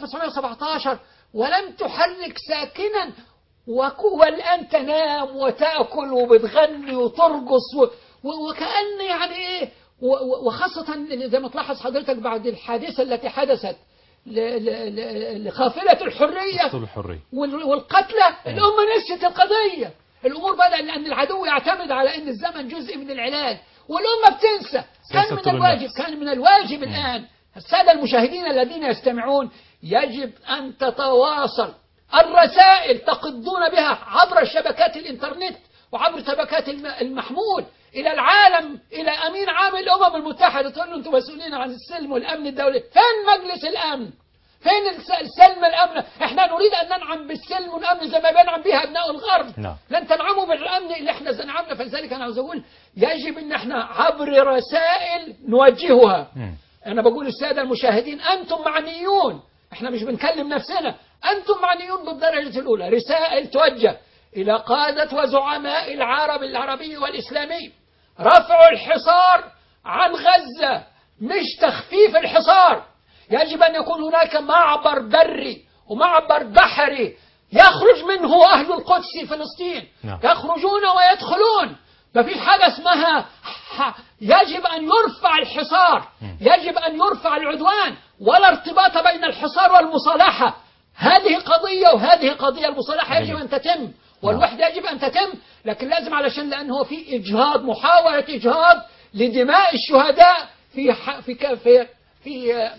1917 ولم تحرك ساكنا وك- والآن تنام وتأكل وبتغني وترقص و- و- وكأن يعني إيه و- و- وخاصة زي ما تلاحظ حضرتك بعد الحادثة التي حدثت ل- ل- ل- لخافلة الحرية أسطول الحرية وال- والقتلى الأمة نسيت القضية الأمور بدأ لأن العدو يعتمد على أن الزمن جزء من العلاج والأمة بتنسى كان سياسة من طول الواجب النفس. كان من الواجب الآن السادة المشاهدين الذين يستمعون يجب أن تتواصل الرسائل تقضون بها عبر شبكات الإنترنت وعبر شبكات الم- المحمول إلى العالم إلى أمين عام الأمم المتحدة تقول له أنتم مسؤولين عن السلم والأمن الدولي فين مجلس الأمن فين الس- السلم الأمن احنا نريد أن ننعم بالسلم والأمن زي ما بينعم بها أبناء الغرب نعم. لن تنعموا بالأمن اللي احنا زنعمنا فلذلك أنا عاوز أقول يجب أن احنا عبر رسائل نوجهها مم. أنا بقول للسادة المشاهدين أنتم معنيون احنا مش بنكلم نفسنا أنتم معنيون بالدرجة الأولى رسائل توجه إلى قادة وزعماء العرب العربي والإسلامي رفع الحصار عن غزة مش تخفيف الحصار يجب أن يكون هناك معبر بري ومعبر بحري يخرج منه أهل القدس فلسطين نعم. يخرجون ويدخلون ما فيش حاجة اسمها ح- يجب أن يرفع الحصار يجب أن يرفع العدوان ولا ارتباط بين الحصار والمصالحة هذه قضية وهذه قضية المصالحة يجب جميل. أن تتم والوحدة يجب أن تتم لكن لازم علشان لأن هو في إجهاض محاولة إجهاض لدماء الشهداء في ح- في ك- في في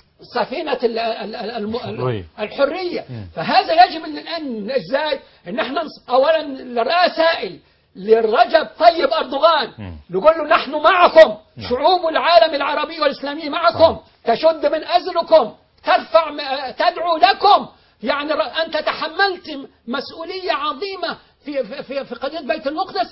سفينة ال- ال- ال- الم- الحرية. الحرية مم. فهذا يجب ان الان ازاي ان احنا نص- اولا الرسائل للرجب طيب اردوغان مم. نقول له نحن معكم نعم. شعوب العالم العربي والاسلامي معكم تشد من ازركم ترفع م- تدعو لكم يعني ر- انت تحملت م- مسؤوليه عظيمه في في في, في قضيه بيت المقدس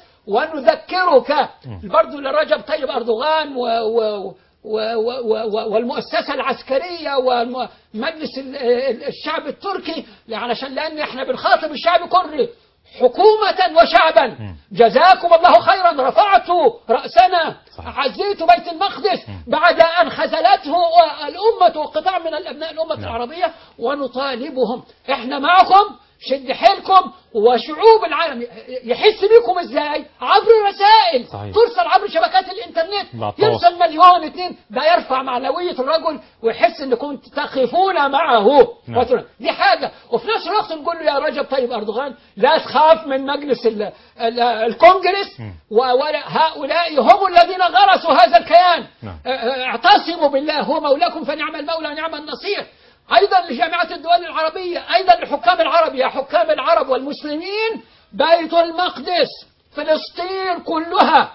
ونذكرك برضه لرجب طيب اردوغان و, و و و و والمؤسسة العسكرية ومجلس ال- ال- الشعب التركي علشان لأن احنا بنخاطب الشعب كله حكومة وشعبا جزاكم الله خيرا رفعتوا رأسنا صحيح. عزيت بيت المقدس بعد أن خذلته الأمة وقطاع من الأبناء الأمة نعم. العربية ونطالبهم احنا معكم شد حيلكم وشعوب العالم ي- يحس بيكم ازاي عبر الرسائل صحيح. ترسل عبر شبكات الانترنت مع التواصل. يرسل مليون اتنين ده يرفع معنوية الرجل ويحس انكم تقفون معه نعم. وتر- دي حاجة وفي نفس الوقت نقول له يا رجب طيب أردوغان لا تخاف من مجلس ال ال الكونجرس مم. و- ولا هؤلاء هم الذين غرسوا هذا الكيان نعم. اه- اه- اعتصموا بالله هو مولاكم فنعم المولى ونعم النصير أيضا لجامعة الدول العربية أيضا لحكام العرب يا حكام العرب والمسلمين بيت المقدس فلسطين كلها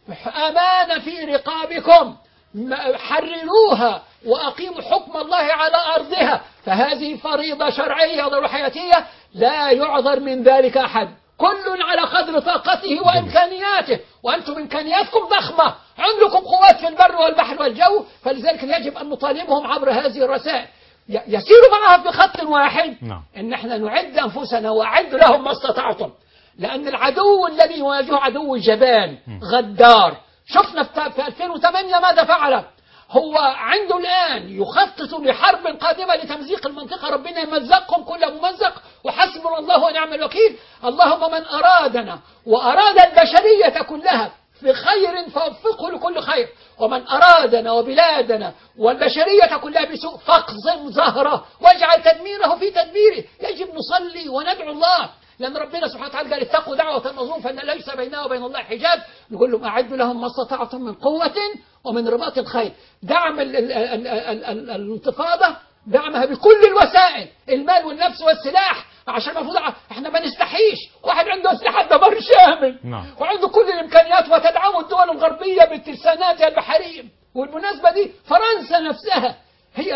أمان في رقابكم م- حرروها وأقيموا حكم الله على أرضها فهذه فريضة شرعية وروحياتية لا يعذر من ذلك أحد كل على قدر طاقته وإمكانياته وأنتم إمكانياتكم ضخمة عندكم قوات في البر والبحر والجو فلذلك يجب أن نطالبهم عبر هذه الرسائل ي- يسير معها بخط واحد نعم. ان احنا نعد انفسنا واعد لهم ما استطعتم لان العدو الذي يواجهه عدو جبان غدار شفنا في في 2008 ماذا فعل هو عنده الان يخطط لحرب قادمه لتمزيق المنطقه ربنا يمزقهم كل ممزق وحسبنا الله ونعم الوكيل اللهم من ارادنا واراد البشريه كلها في خير فوفقه لكل خير ومن أرادنا وبلادنا والبشرية كلها بسوء فاقزم ظهره واجعل تدميره في تدبيره يجب نصلي وندعو الله لأن ربنا سبحانه وتعالى قال اتقوا دعوة المظلوم فإن ليس بينها وبين الله حجاب نقول لهم أعدوا لهم ما استطعتم من قوة ومن رباط الخيل دعم ال ال ال ال ال الانتفاضة دعمها بكل الوسائل المال والنفس والسلاح عشان المفروض احنا ما نستحيش واحد عنده اسلحه دمار شامل نعم. وعنده كل الامكانيات وتدعمه الدول الغربيه بترساناتها البحريه والمناسبه دي فرنسا نفسها هي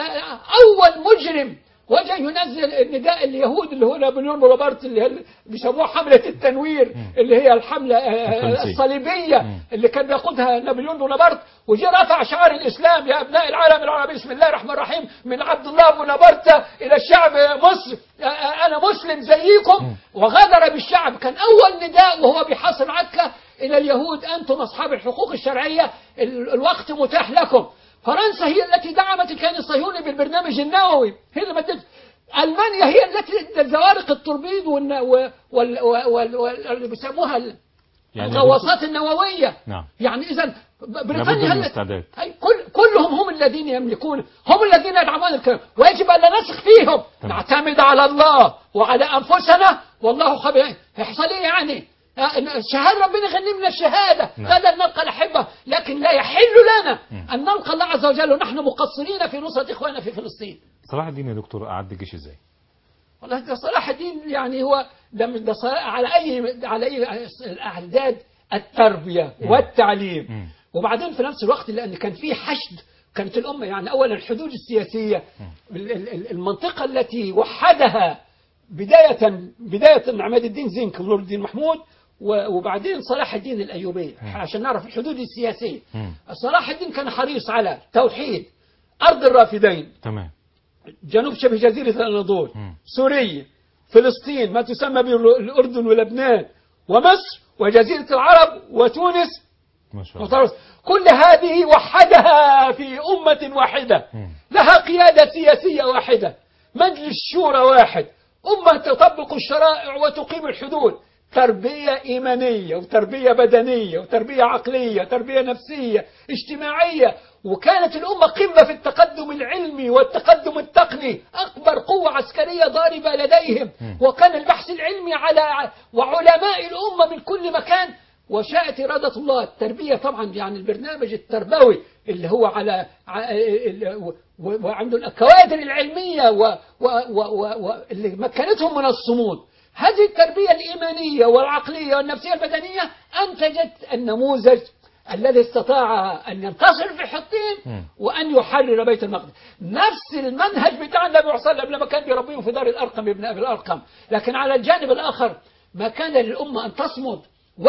اول مجرم وجه ينزل النداء اليهود اللي هو نابليون بونابرت اللي هي بيسموها حمله التنوير اللي هي الحمله آه، الفرنسية. الصليبيه مم. اللي كان بيقودها نابليون بونابرت وجي رفع شعار الاسلام يا ابناء العالم العربي بسم الله الرحمن الرحيم من عبد الله بونابرت الى الشعب مصر آه، آه، انا مسلم زيكم وغادر بالشعب كان اول نداء وهو بيحاصر عكا الى اليهود انتم اصحاب الحقوق الشرعيه ال- الوقت متاح لكم فرنسا هي التي دعمت الكيان الصهيوني بالبرنامج النووي هي اللي مدت المانيا هي التي ادت زوارق التوربيد والن- و- وال وال وال اللي بيسموها ال- يعني الغواصات النوويه نعم. يعني اذا لابد بريطانيا من هل- الاستعداد. أي كل كلهم هم الذين يملكون هم الذين يدعمون الكلام ويجب ان لا نثق فيهم تمام. نعتمد على الله وعلى انفسنا والله خبير يحصل ايه يعني آه، إن شهادة ربنا يغنمنا الشهادة نعم. غدا نلقى الأحبة لكن لا يحل لنا أن نلقى الله عز وجل ونحن مقصرين في نصرة إخواننا في فلسطين صلاح الدين يا دكتور أعد الجيش إزاي؟ والله ده صلاح الدين يعني هو ده مش ده صلاح على اي على اي الاعداد التربيه والتعليم مم. وبعدين في نفس الوقت لان كان في حشد كانت الامه يعني اولا الحدود السياسيه ال- ال- ال- المنطقه التي وحدها بدايه بدايه عماد الدين زنك ونور الدين محمود و- وبعدين صلاح الدين الايوبي عشان نعرف الحدود السياسيه مم. صلاح الدين كان حريص على توحيد ارض الرافدين تمام جنوب شبه جزيرة الأناضول مم. سوريا فلسطين ما تسمى بالأردن ولبنان ومصر وجزيرة العرب وتونس ما شاء الله وطرس كل هذه وحدها في أمة واحدة مم. لها قيادة سياسية واحدة مجلس شورى واحد أمة تطبق الشرائع وتقيم الحدود تربية إيمانية وتربية بدنية وتربية عقلية تربية نفسية اجتماعية وكانت الأمة قمة في التقدم العلمي والتقدم التقني أكبر قوة عسكرية ضاربة لديهم وكان البحث العلمي على وعلماء الأمة من كل مكان وشاءت إرادة الله التربية طبعا يعني البرنامج التربوي اللي هو على ع- ال- و- و- وعنده الكوادر العلمية و- و- و- و- و- اللي مكنتهم من الصمود هذه التربية الإيمانية والعقلية والنفسية البدنية أنتجت النموذج الذي استطاع أن ينتصر في حطين مم. وأن يحرر بيت المقدس نفس المنهج بتاع النبي صلى الله عليه وسلم لما كان بيربيهم في دار الأرقم ابن أبي الأرقم لكن على الجانب الآخر ما كان للأمة أن تصمد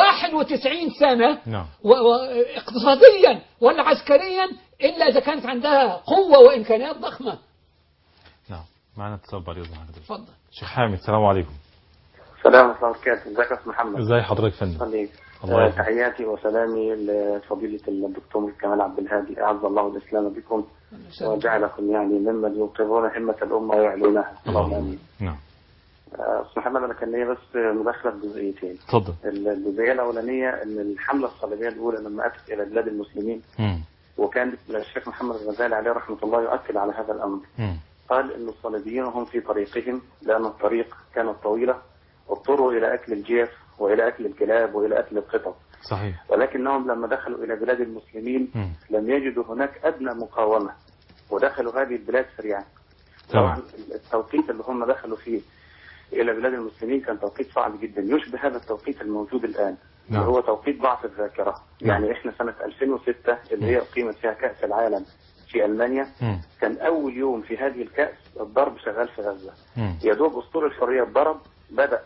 91 سنة نعم. و- و- اقتصاديا ولا عسكريا إلا إذا كانت عندها قوة وإمكانيات ضخمة نعم معنا اتصال بعد إذن حضرتك تفضل شيخ حامد السلام عليكم السلام ورحمة الله وبركاته ازيك يا استاذ محمد ازي حضرتك يا فندم عليك الله آه، يحفظك. تحياتي وسلامي لفضيلة الدكتور كمال عبد الهادي أعز الله الإسلام بكم وجعلكم يعني ممن يوقظون همة الأمة ويعلونها اللهم آمين نعم آه، أستاذ محمد أنا كان ليا بس مداخلة بجزئيتين اتفضل الجزئية الأولانية إن الحملة الصليبية الأولى لما أتت إلى بلاد المسلمين مم. وكان الشيخ محمد الغزالي عليه رحمة الله يؤكد على هذا الأمر مم. قال إن الصليبيين هم في طريقهم لأن الطريق كانت طويلة اضطروا إلى أكل الجيف وإلى أكل الكلاب وإلى أكل القطط صحيح ولكنهم لما دخلوا إلى بلاد المسلمين مم. لم يجدوا هناك أدنى مقاومة ودخلوا هذه البلاد سريعا طبعا تمام التوقيت اللي هم دخلوا فيه إلى بلاد المسلمين كان توقيت صعب جدا يشبه هذا التوقيت الموجود الآن نعم. اللي هو توقيت ضعف الذاكرة نعم. يعني إحنا سنة 2006 اللي هي أقيمت فيها كأس العالم في ألمانيا مم. كان أول يوم في هذه الكأس الضرب شغال في غزة مم. يا دوب أسطول الحرية اتضرب بدأ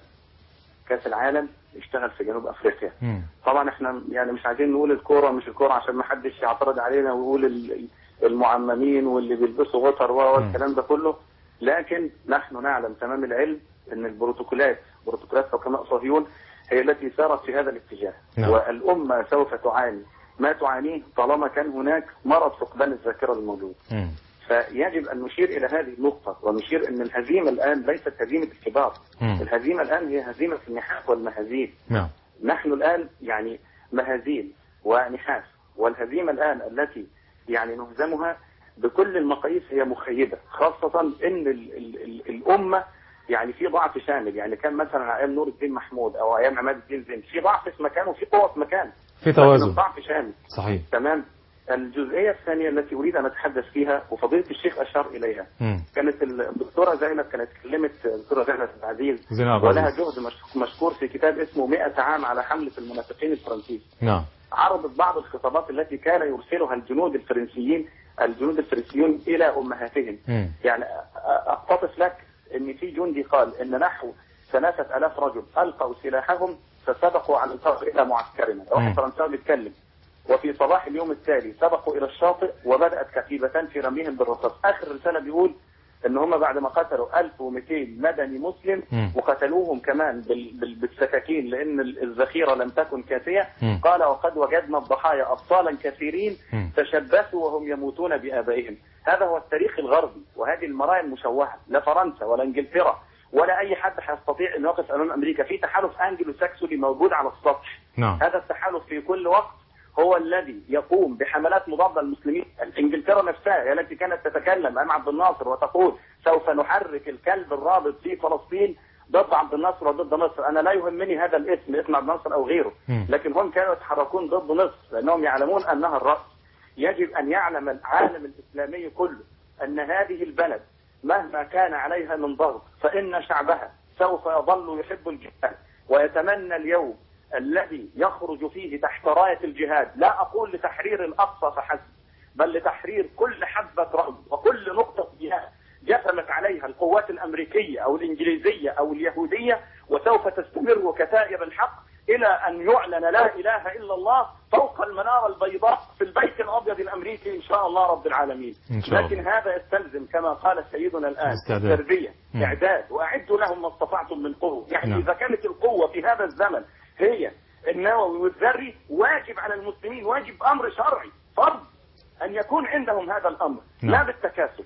كأس العالم يشتغل في جنوب أفريقيا مم. طبعا احنا يعني مش عايزين نقول الكوره مش الكوره عشان ما حدش يعترض علينا ويقول ال- المعممين واللي بيلبسوا غطر والكلام ده كله لكن نحن نعلم تمام العلم ان البروتوكولات بروتوكولات حكماء صهيون هي التي سارت في هذا الاتجاه نعم. والامه سوف تعاني ما تعانيه طالما كان هناك مرض فقدان الذاكره الموجود مم. فيجب ان نشير الى هذه النقطه ونشير ان الهزيمه الان ليست هزيمه الكبار مم. الهزيمه الان هي هزيمه النحاس والمهازيل نعم نحن الآن يعني مهازيل ونحاس والهزيمة الآن التي يعني نهزمها بكل المقاييس هي مخيبة خاصة ان ال ال ال الأمة يعني في ضعف شامل يعني كان مثلا على ايام نور الدين محمود او ايام عماد الدين زين في ضعف في مكان وفي قوة في مكان في لكن توازن الضعف شامل صحيح تمام الجزئية الثانية التي أريد أن أتحدث فيها وفضيلة الشيخ أشار إليها مم. كانت الدكتورة زينب كانت اتكلمت الدكتورة زينب عبد العزيز زينب عبد ولها العزيز. جهد مش- مشكور في كتاب اسمه 100 عام على حملة المنافقين الفرنسيين نعم عرضت بعض الخطابات التي كان يرسلها الجنود الفرنسيين الجنود الفرنسيون إلى أمهاتهم مم. يعني أ- أقتطف لك أن في جندي قال أن نحو ثلاثة ألاف رجل ألقوا سلاحهم فسبقوا على الفرق إلى معسكرنا مم. واحد فرنساوي بيتكلم وفي صباح اليوم التالي سبقوا إلى الشاطئ وبدأت كتيبتان في رميهم بالرصاص آخر رسالة بيقول ان هم بعد ما قتلوا 1200 مدني مسلم مم. وقتلوهم كمان بال- بال- بالسكاكين لان ال- الذخيره لم تكن كافيه مم. قال وقد وجدنا الضحايا ابطالا كثيرين مم. تشبثوا وهم يموتون بابائهم هذا هو التاريخ الغربي وهذه المرايا المشوهه لا فرنسا ولا انجلترا ولا اي حد هيستطيع ان يقف امام امريكا في تحالف انجلو ساكسوني موجود على السطح نعم هذا التحالف في كل وقت هو الذي يقوم بحملات مضادة للمسلمين انجلترا نفسها هي التي كانت تتكلم امام عبد الناصر وتقول سوف نحرك الكلب الرابط في فلسطين ضد عبد الناصر وضد مصر انا لا يهمني هذا الاسم اسم عبد الناصر او غيره مم. لكن هم كانوا يتحركون ضد مصر لانهم يعلمون انها الراس يجب ان يعلم العالم الاسلامي كله ان هذه البلد مهما كان عليها من ضغط فان شعبها سوف يظل يحب الجهاد ويتمنى اليوم الذي يخرج فيه تحت رايه الجهاد لا اقول لتحرير الاقصى فحسب بل لتحرير كل حبه رمل وكل نقطه جهاد جثمت عليها القوات الامريكيه او الانجليزيه او اليهوديه وسوف تستمر كتائب الحق الى ان يعلن لا اله الا الله فوق المناره البيضاء في البيت الابيض الامريكي ان شاء الله رب العالمين إن شاء الله. لكن هذا يستلزم كما قال سيدنا الان استعداد. تربيه مم. اعداد واعدوا لهم ما استطعتم من قوه يعني نعم. اذا كانت القوه في هذا الزمن هي النووي والذري واجب على المسلمين واجب امر شرعي فرض ان يكون عندهم هذا الامر نعم. لا بالتكاسل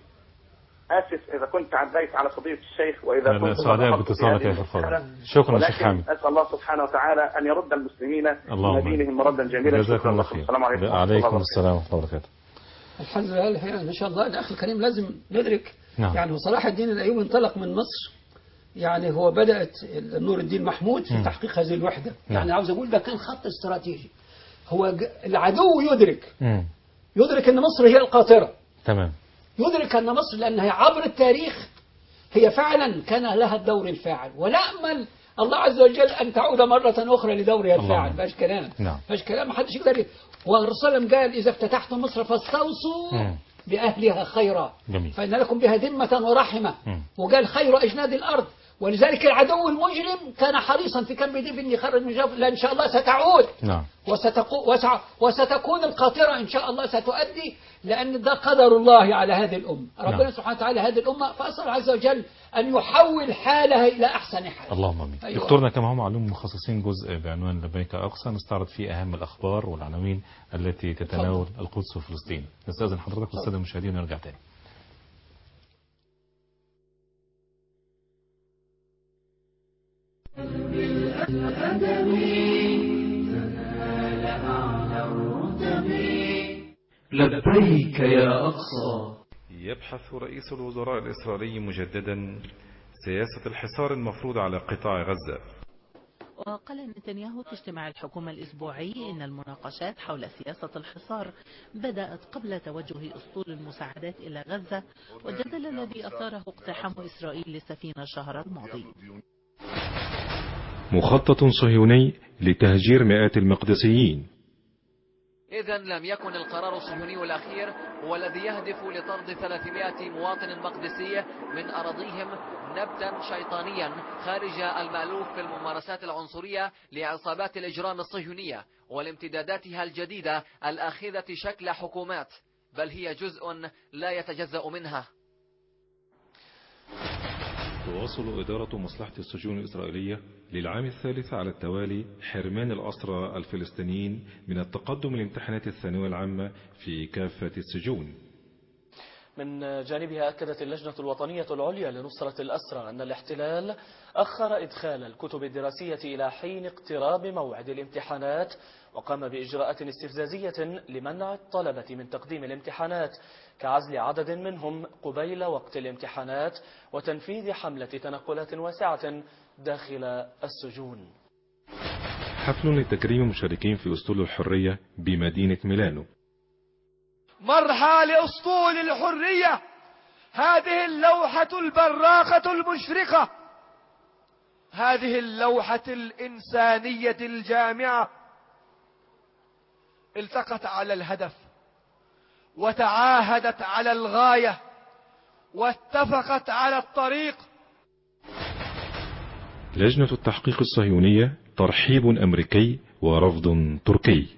اسف اذا كنت عديت على قضيه الشيخ واذا لا، لا، كنت سعداء ضغطت في باتصالك هذه يا أخي الفاضل. المسألة. شكرا يا شيخ ولكن حامد. اسال الله سبحانه وتعالى ان يرد المسلمين اللهم من دينهم مردا جميلا جزاكم شكرا الله لكم خير السلام عليكم ورحمة الله عليكم وبركاته. السلام ورحمة الله وبركاته الحمد لله الحقيقة ما شاء الله الأخ الكريم لازم ندرك نعم. يعني هو صلاح الدين الأيوبي انطلق من مصر يعني هو بدأت نور الدين محمود في مم. تحقيق هذه الوحدة نعم. يعني عاوز أقول ده كان خط استراتيجي هو ج- العدو يدرك مم. يدرك أن مصر هي القاطرة تمام يدرك أن مصر لأنها عبر التاريخ هي فعلا كان لها الدور الفاعل ونأمل الله عز وجل أن تعود مرة أخرى لدورها اللهم. الفاعل فاش كلام نعم. فاش كلام محدش يقدر ي- والرسول صلى الله عليه وسلم قال إذا افتتحت مصر فاستوصوا مم. بأهلها خيرا جميل. فإن لكم بها ذمة ورحمة مم. وقال خير أجناد الأرض ولذلك العدو المجرم كان حريصا في كم بديف أن يخرج من جوف لأن شاء الله ستعود نعم وستقو وسع وستكون القاطرة إن شاء الله ستؤدي لأن ده قدر الله على هذه الأمة ربنا نعم. سبحانه وتعالى هذه الأمة فأسأل عز وجل أن يحول حالها إلى أحسن حال اللهم امين أيوة. دكتورنا كما هم علوم مخصصين جزء بعنوان لبيك اقصى نستعرض فيه اهم الاخبار والعناوين التي تتناول القدس وفلسطين نستاذن حضرتك والساده المشاهدين ونرجع تاني لبيك يا أقصى يبحث رئيس الوزراء الإسرائيلي مجددا سياسة الحصار المفروض على قطاع غزة وقال نتنياهو في اجتماع الحكومة الأسبوعي إن المناقشات حول سياسة الحصار بدأت قبل توجه أسطول المساعدات إلى غزة والجدل الذي أثاره اقتحام إسرائيل للسفينة الشهر الماضي مخطط صهيوني لتهجير مئات المقدسيين إذا لم يكن القرار الصهيوني الأخير هو الذي يهدف لطرد 300 مواطن مقدسي من أراضيهم نبتا شيطانيا خارج المألوف في الممارسات العنصرية لعصابات الإجرام الصهيونية والامتداداتها الجديدة الآخذة شكل حكومات بل هي جزء لا يتجزأ منها تواصل إدارة مصلحة السجون الإسرائيلية للعام الثالث على التوالي حرمان الأسرى الفلسطينيين من التقدم لامتحانات الثانوية العامة في كافة السجون من جانبها أكدت اللجنة الوطنية العليا لنصرة الأسرى أن الاحتلال أخر إدخال الكتب الدراسية إلى حين اقتراب موعد الامتحانات وقام بإجراءات استفزازية لمنع الطلبة من تقديم الامتحانات كعزل عدد منهم قبيل وقت الامتحانات وتنفيذ حملة تنقلات واسعة داخل السجون حفل لتكريم المشاركين في أسطول الحرية بمدينة ميلانو مرحى لأسطول الحرية هذه اللوحة البراقة المشرقة هذه اللوحة الإنسانية الجامعة التقت على الهدف وتعاهدت على الغاية واتفقت على الطريق لجنة التحقيق الصهيونية ترحيب أمريكي ورفض تركي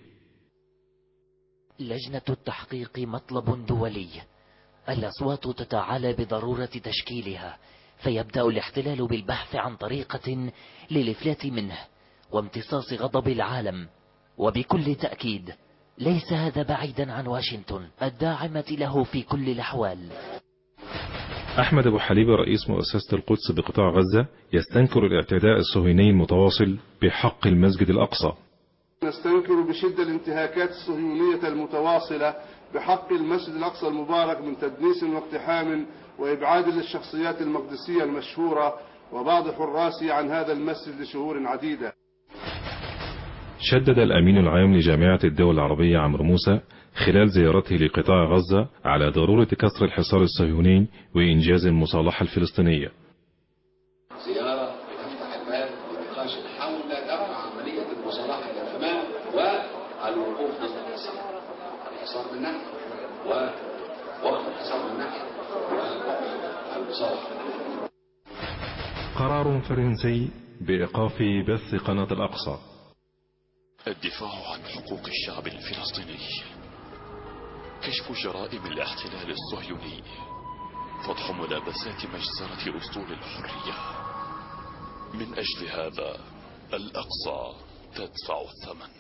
لجنة التحقيق مطلب دولي الأصوات تتعالى بضرورة تشكيلها فيبدأ الاحتلال بالبحث عن طريقة للإفلات منه وامتصاص غضب العالم وبكل تأكيد ليس هذا بعيدا عن واشنطن الداعمة له في كل الأحوال أحمد أبو حليبة رئيس مؤسسة القدس بقطاع غزة يستنكر الاعتداء الصهيوني المتواصل بحق المسجد الأقصى نستنكر بشدة الانتهاكات الصهيونية المتواصلة بحق المسجد الأقصى المبارك من تدنيس واقتحام وإبعاد للشخصيات المقدسية المشهورة وبعض حراسه عن هذا المسجد لشهور عديدة شدد الأمين العام لجامعة الدول العربية عمرو موسى خلال زيارته لقطاع غزة على ضرورة كسر الحصار الصهيوني وإنجاز المصالحة الفلسطينية زيارة لتفتح الباب لنقاش حول دفع عملية المصالحة إلى الأمام والوقوف ضد الحصار الحصار من ناحية ووقف الحصار من ناحية والمصالحة قرار فرنسي بإيقاف بث قناة الأقصى الدفاع عن حقوق الشعب الفلسطيني كشف جرائم الاحتلال الصهيوني فتح ملابسات مجزرة أسطول الحرية من أجل هذا الأقصى تدفع الثمن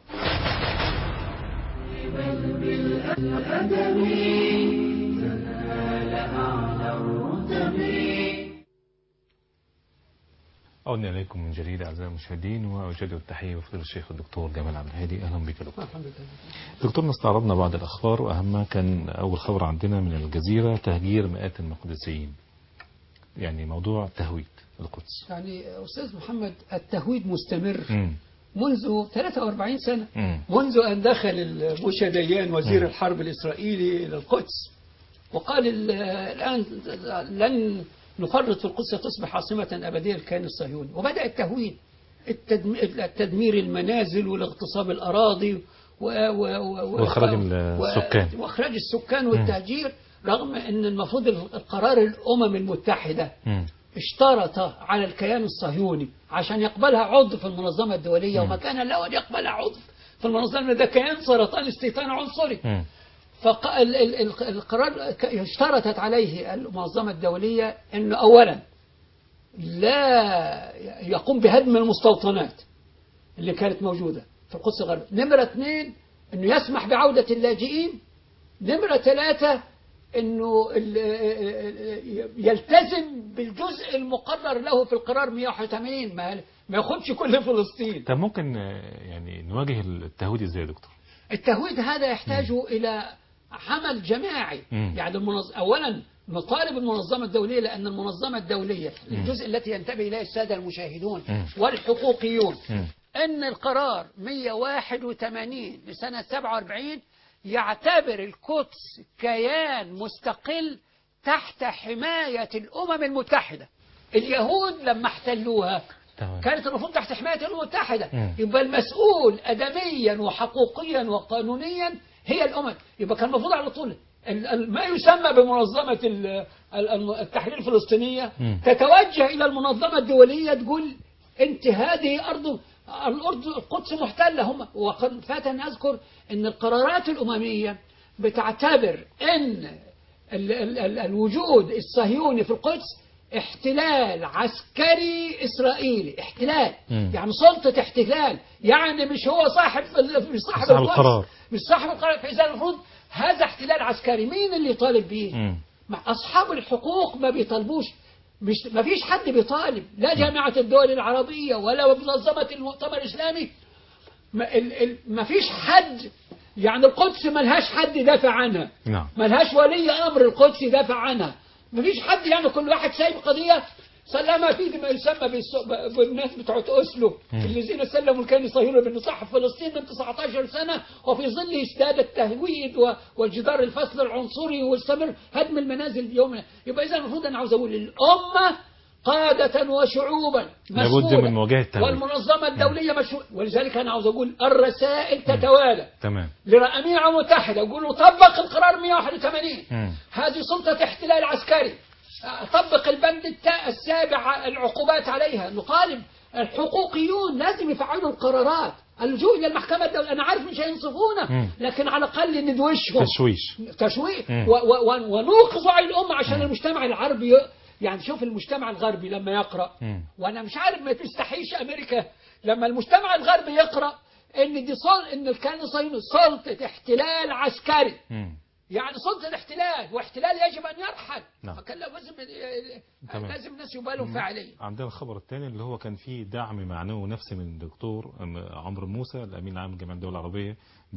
عدنا إليكم من جديد أعزائي المشاهدين وأجدد التحية وفضل الشيخ الدكتور جمال عبد الهادي أهلا بك دكتور دكتور استعرضنا بعض الأخبار وأهمها كان أول خبر عندنا من الجزيرة تهجير مئات المقدسيين يعني موضوع تهويد القدس يعني أستاذ محمد التهويد مستمر مم. منذ 43 سنة مم. منذ أن دخل الموشى ديان وزير مم. الحرب الإسرائيلي إلى القدس وقال ال- الآن لن نفرط في القدس تصبح عاصمة أبدية للكيان الصهيوني وبدأ التهويد التدم- التدمير المنازل والاغتصاب الأراضي و و و وإخراج و- السكان. وإخراج السكان والتهجير رغم أن المفروض القرار الأمم المتحدة مم. اشترط على الكيان الصهيوني عشان يقبلها عضو في المنظمة الدولية مم. وما كان له أن يقبلها عضو في المنظمة ده كيان سرطان استيطان عنصري مم. فالقرار اشترطت عليه المنظمة الدولية أنه أولا لا يقوم بهدم المستوطنات اللي كانت موجودة في القدس الغربية نمرة اثنين أنه يسمح بعودة اللاجئين نمرة ثلاثة أنه ال- يلتزم بالجزء المقرر له في القرار 181 ما ما ياخدش كل فلسطين طب ممكن آه، يعني نواجه التهويد ازاي يا دكتور التهويد هذا يحتاج إلى عمل جماعي مم. يعني المنظ... أولا نطالب المنظمة الدولية لأن المنظمة الدولية مم. الجزء التي ينتبه إليه السادة المشاهدون مم. والحقوقيون مم. أن القرار 181 لسنة 47 يعتبر القدس كيان مستقل تحت حماية الأمم المتحدة اليهود لما احتلوها تمام. كانت المفروض تحت حماية الأمم المتحدة مم. يبقى المسؤول أدميا وحقوقيا وقانونيا هي الأمم يبقى كان المفروض على طول ال- ال- ما يسمى بمنظمة ال- ال- التحرير الفلسطينية مم. تتوجه إلى المنظمة الدولية تقول أنت هذه أرض الأرض القدس محتلة هم وقد فات أن أذكر أن القرارات الأممية بتعتبر أن ال ال ال الوجود الصهيوني في القدس احتلال عسكري إسرائيلي احتلال مم. يعني سلطة احتلال يعني مش هو صاحب مش صاحب, صاحب القدس القرار. مش صاحب القرار فإذا المفروض هذا احتلال عسكري مين اللي يطالب به مم. مع أصحاب الحقوق ما بيطالبوش مش ما فيش حد بيطالب لا جامعة الدول العربية ولا منظمة المؤتمر الإسلامي ما, ال ال ما فيش حد يعني القدس ملهاش حد يدافع عنها نعم ملهاش ولي أمر القدس يدافع عنها ما فيش حد يعني كل واحد سايب قضية سلمها في ما يسمى بالس- ب- بالناس بتوع أسلو مم. الذين سلموا الكيان الصهيوني بأن فلسطين من 19 سنة وفي ظل ازداد التهويد و- والجدار الفصل العنصري واستمر هدم المنازل يوم يبقى إذا المفروض أنا عاوز أقول الأمة قادة وشعوبا لابد مسؤولة. من مواجهة التهويد. والمنظمة الدولية مشروع ولذلك أنا عاوز أقول الرسائل تتوالى تمام للأمير المتحدة يقولوا طبق القرار 181 مم. هذه سلطة احتلال عسكري طبق البند التا- السابع العقوبات عليها نطالب الحقوقيون لازم يفعلوا القرارات اللجوء إلى المحكمة الدولية أنا عارف مش هينصفونا مم. لكن على الأقل ندوشهم تشويش تشويه مم. و- و- و- ونوقظ وعي الأمة عشان مم. المجتمع العربي ي- يعني شوف المجتمع الغربي لما يقرأ مم. وانا مش عارف ما تستحيش امريكا لما المجتمع الغربي يقرا ان دي صل ان الكيان الصهيوني سلطه احتلال عسكري مم. يعني سلطه احتلال واحتلال يجب ان يرحل نعم. فكان لازم تمام. لازم الناس يبقى لهم فاعليه عندنا الخبر الثاني اللي هو كان فيه دعم معنوي نفسي من الدكتور أم- عمرو موسى الامين العام لجامعه الدول العربيه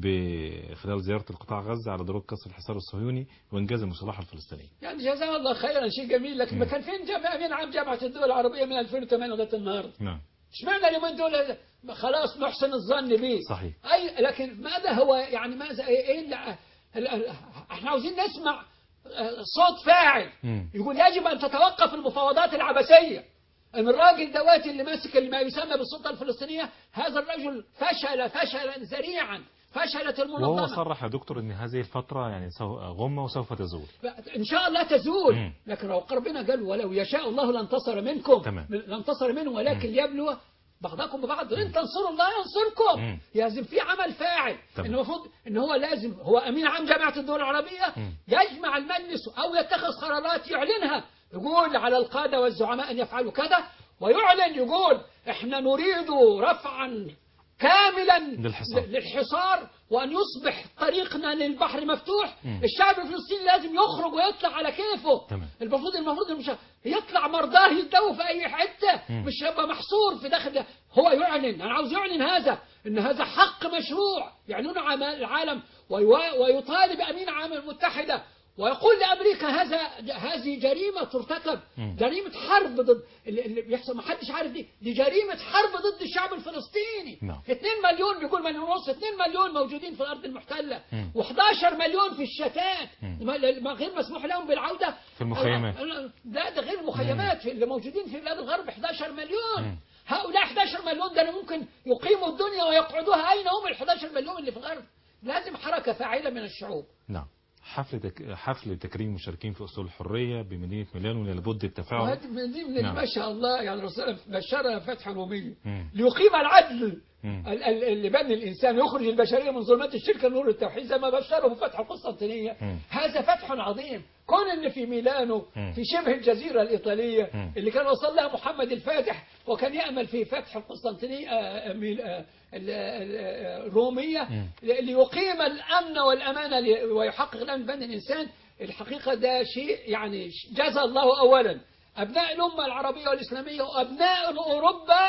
خلال زياره القطاع غزه على ضروره كسر الحصار الصهيوني وانجاز المصالحه الفلسطينيه. يعني جزاه الله خيرا شيء جميل لكن ما كان فين جامعه امين عام جامعه الدول العربيه من 2008 لغايه النهارده نعم اشمعنى اليومين دول خلاص نحسن الظن به صحيح أي لكن ماذا هو يعني ماذا ايه اللي ال- ال- احنا عاوزين نسمع آه، صوت فاعل مم. يقول يجب ان تتوقف المفاوضات العبثيه ان الراجل دواتي اللي ماسك اللي ما يسمى بالسلطه الفلسطينيه هذا الرجل فشل فشلا ذريعا فشلت وهو المنظمه صرح يا دكتور ان هذه الفتره يعني سو- غمه وسوف تزول. ان شاء الله تزول مم. لكن لو ربنا قال ولو يشاء الله لانتصر منكم تمام. لانتصر منهم ولكن ليبلو بعضكم ببعض ان تنصروا الله ينصركم مم. لازم في عمل فاعل تمام. ان المفروض ان هو لازم هو امين عام جامعه الدول العربيه مم. يجمع المجلس او يتخذ قرارات يعلنها يقول على القاده والزعماء ان يفعلوا كذا ويعلن يقول احنا نريد رفعا كاملا للحصار. للحصار وأن يصبح طريقنا للبحر مفتوح مم. الشعب الفلسطيني لازم يخرج ويطلع على كيفه تمام. المفروض المفروض مش يطلع مرضاه يتداووا في أي حتة مم. مش يبقى محصور في داخل ده. هو يعلن أنا عاوز يعلن هذا إن هذا حق مشروع يعلنون عام العالم ويوا- ويطالب أمين عام المتحدة ويقول لأمريكا هذا هذه جريمة ترتكب مم. جريمة حرب ضد اللي اللي بيحصل ما حدش عارف دي دي جريمة حرب ضد الشعب الفلسطيني نعم. 2 مليون بيقول مليون ونص 2 مليون موجودين في الأرض المحتلة مم. و11 مليون في الشتات مم. ما- ما غير مسموح لهم بالعودة في المخيمات. لا ده غير المخيمات في اللي موجودين في بلاد الغرب 11 مليون مم. هؤلاء 11 مليون ده ممكن يقيموا الدنيا ويقعدوها أين هم ال 11 مليون اللي في الغرب لازم حركة فاعلة من الشعوب نعم حفل تك... حفل تكريم المشاركين في أسطول الحرية بمدينة ميلانو لابد التفاعل وهذه من دي من نعم. ما شاء الله يعني الرسول بشرها فتحا روميا مم. ليقيم العدل مم. ال- ال- اللي بني الإنسان يخرج البشرية من ظلمات الشرك نور التوحيد زي ما بشره بفتح القسطنطينية مم. هذا فتح عظيم كون ان في ميلانو مم. في شبه الجزيرة الإيطالية مم. اللي كان وصل لها محمد الفاتح وكان يأمل في فتح القسطنطينية آه، ميل- آه، ال- ال- الرومية مم. ل- ليقيم الأمن والأمانة لي- ويحقق الأمن بين الإنسان الحقيقة ده شيء يعني جزى الله أولا أبناء الأمة العربية والإسلامية وأبناء أوروبا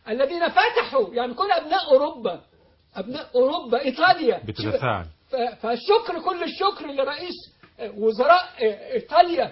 الذين فتحوا يعني كل أبناء أوروبا أبناء أوروبا إيطاليا بتتفاعل ف- فالشكر كل الشكر لرئيس وزراء إيطاليا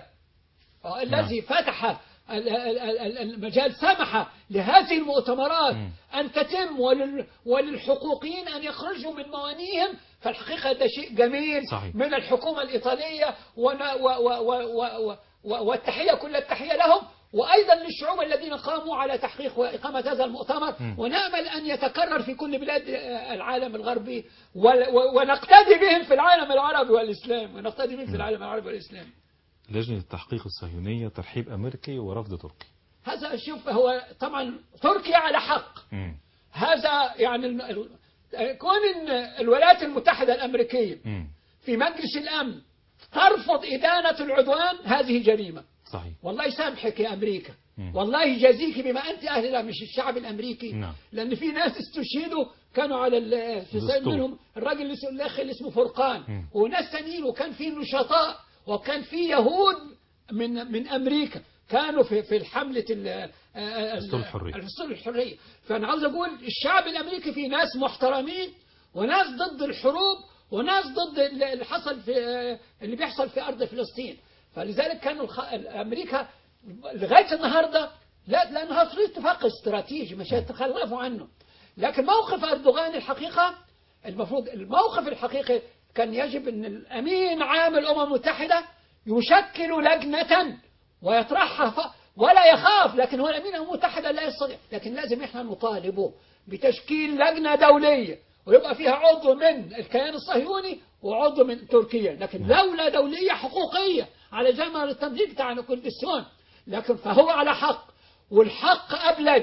الذي فتح ال- ال- ال- المجال سمح لهذه المؤتمرات أن تتم ولل- وللحقوقيين أن يخرجوا من موانيهم فالحقيقة ده شيء جميل صحيح. من الحكومة الإيطالية ون- و- و- و- و- و- و- والتحية كل التحية لهم وأيضا للشعوب الذين قاموا على تحقيق وإقامة هذا المؤتمر مم. ونأمل أن يتكرر في كل بلاد العالم الغربي ول- و- ونقتدي بهم في العالم العربي والإسلام ونقتدي بهم في العالم العربي والإسلام لجنة التحقيق الصهيونية ترحيب أمريكي ورفض تركي هذا شوف هو طبعا تركيا على حق مم. هذا يعني الم- ال- كون إن الولايات المتحدة الأمريكية مم. في مجلس الأمن ترفض إدانة العدوان هذه جريمة صحيح والله يسامحك يا أمريكا مم. والله يجازيك بما أنت أهلها مش الشعب الأمريكي نعم. لأن في ناس استشهدوا كانوا على ال- في دستور. سبيل منهم الراجل اللي اسمه- الأخ اللي اسمه فرقان مم. وناس تانيين وكان في نشطاء وكان في يهود من من أمريكا كانوا في في الحملة ال- ال- دستور الحرية. الدستور الحرية فأنا عاوز أقول الشعب الأمريكي فيه ناس محترمين وناس ضد الحروب وناس ضد اللي حصل في اللي بيحصل في أرض فلسطين فلذلك كانوا الخ... أمريكا لغاية النهاردة لا لأنها في اتفاق استراتيجي مش هيتخلفوا عنه لكن موقف أردوغان الحقيقة المفروض الموقف الحقيقي كان يجب أن الأمين عام الأمم المتحدة يشكل لجنة ويطرحها ف... ولا يخاف لكن هو الأمين الأمم المتحدة لا يستطيع لكن لازم إحنا نطالبه بتشكيل لجنة دولية ويبقى فيها عضو من الكيان الصهيوني وعضو من تركيا لكن دولة دولية حقوقية على جمع التمديد بتاع كردستان لكن فهو على حق والحق أبلج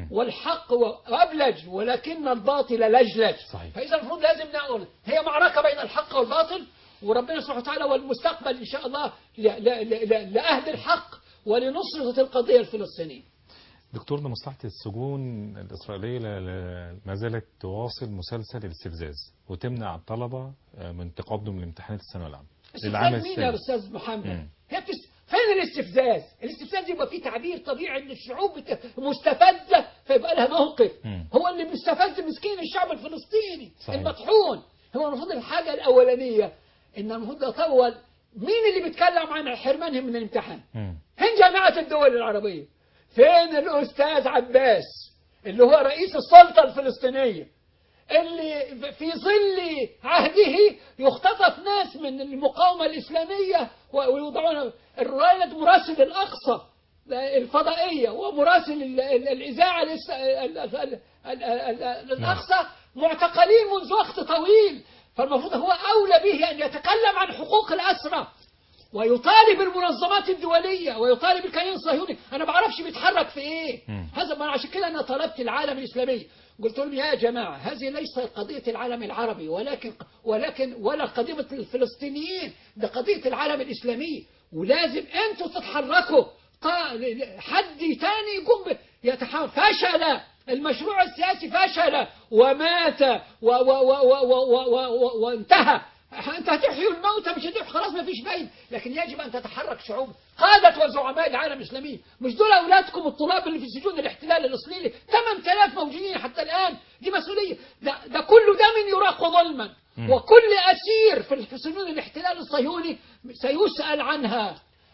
والحق أبلج ولكن الباطل لجلج صحيح. فإذا المفروض لازم نقول هي معركة بين الحق والباطل وربنا سبحانه وتعالى والمستقبل إن شاء الله ل- ل- ل- لأهل الحق ولنصرة القضية الفلسطينية دكتورنا مصلحة السجون الإسرائيلية لا- لا- ما زالت تواصل مسلسل الاستفزاز وتمنع الطلبة آه، من تقدم لامتحانات الثانوية العامة للعام استفزاز مين يا الثاني أستاذ محمد مم. هي بتس... فين الاستفزاز الاستفزاز يبقى فيه تعبير طبيعي ان الشعوب بت... مستفزة فيبقى لها موقف مم. هو اللي بيستفز مسكين الشعب الفلسطيني صحيح. المطحون هو المفروض الحاجة الأولانية إن المفروض أطول مين اللي بيتكلم عن حرمانهم من الامتحان مم. فين جامعة الدول العربية فين الأستاذ عباس اللي هو رئيس السلطة الفلسطينية اللي في ظل عهده يختطف ناس من المقاومة الإسلامية ويوضعون الرائد مراسل الأقصى الفضائية ومراسل ال- ال- الإذاعة الاس- ال- ال- ال- ال- ال- الأقصى معتقلين منذ وقت طويل فالمفروض هو أولى به أن يتكلم عن حقوق الأسرى ويطالب المنظمات الدولية ويطالب الكيان الصهيوني أنا ما بعرفش بيتحرك في إيه مم. هذا ما عشان كده أنا طلبت العالم الإسلامي قلت لهم يا جماعة هذه ليست قضية العالم العربي ولكن ولكن ولا قضية الفلسطينيين ده قضية العالم الإسلامي ولازم أنتوا تتحركوا طا- حد تاني يقوم ب- يتحرك فشل المشروع السياسي فشل ومات و و و و و و و و وانتهى انت هتحيوا الموتى مش هتحيوا خلاص ما فيش فايده لكن يجب ان تتحرك شعوب قادة وزعماء العالم الاسلامي مش دول اولادكم الطلاب اللي في سجون الاحتلال الاصليلي 8000 موجودين حتى الان دي مسؤوليه ده, ده كل دم يراق ظلما مم. وكل اسير في في سجون الاحتلال الصهيوني سيسال عنها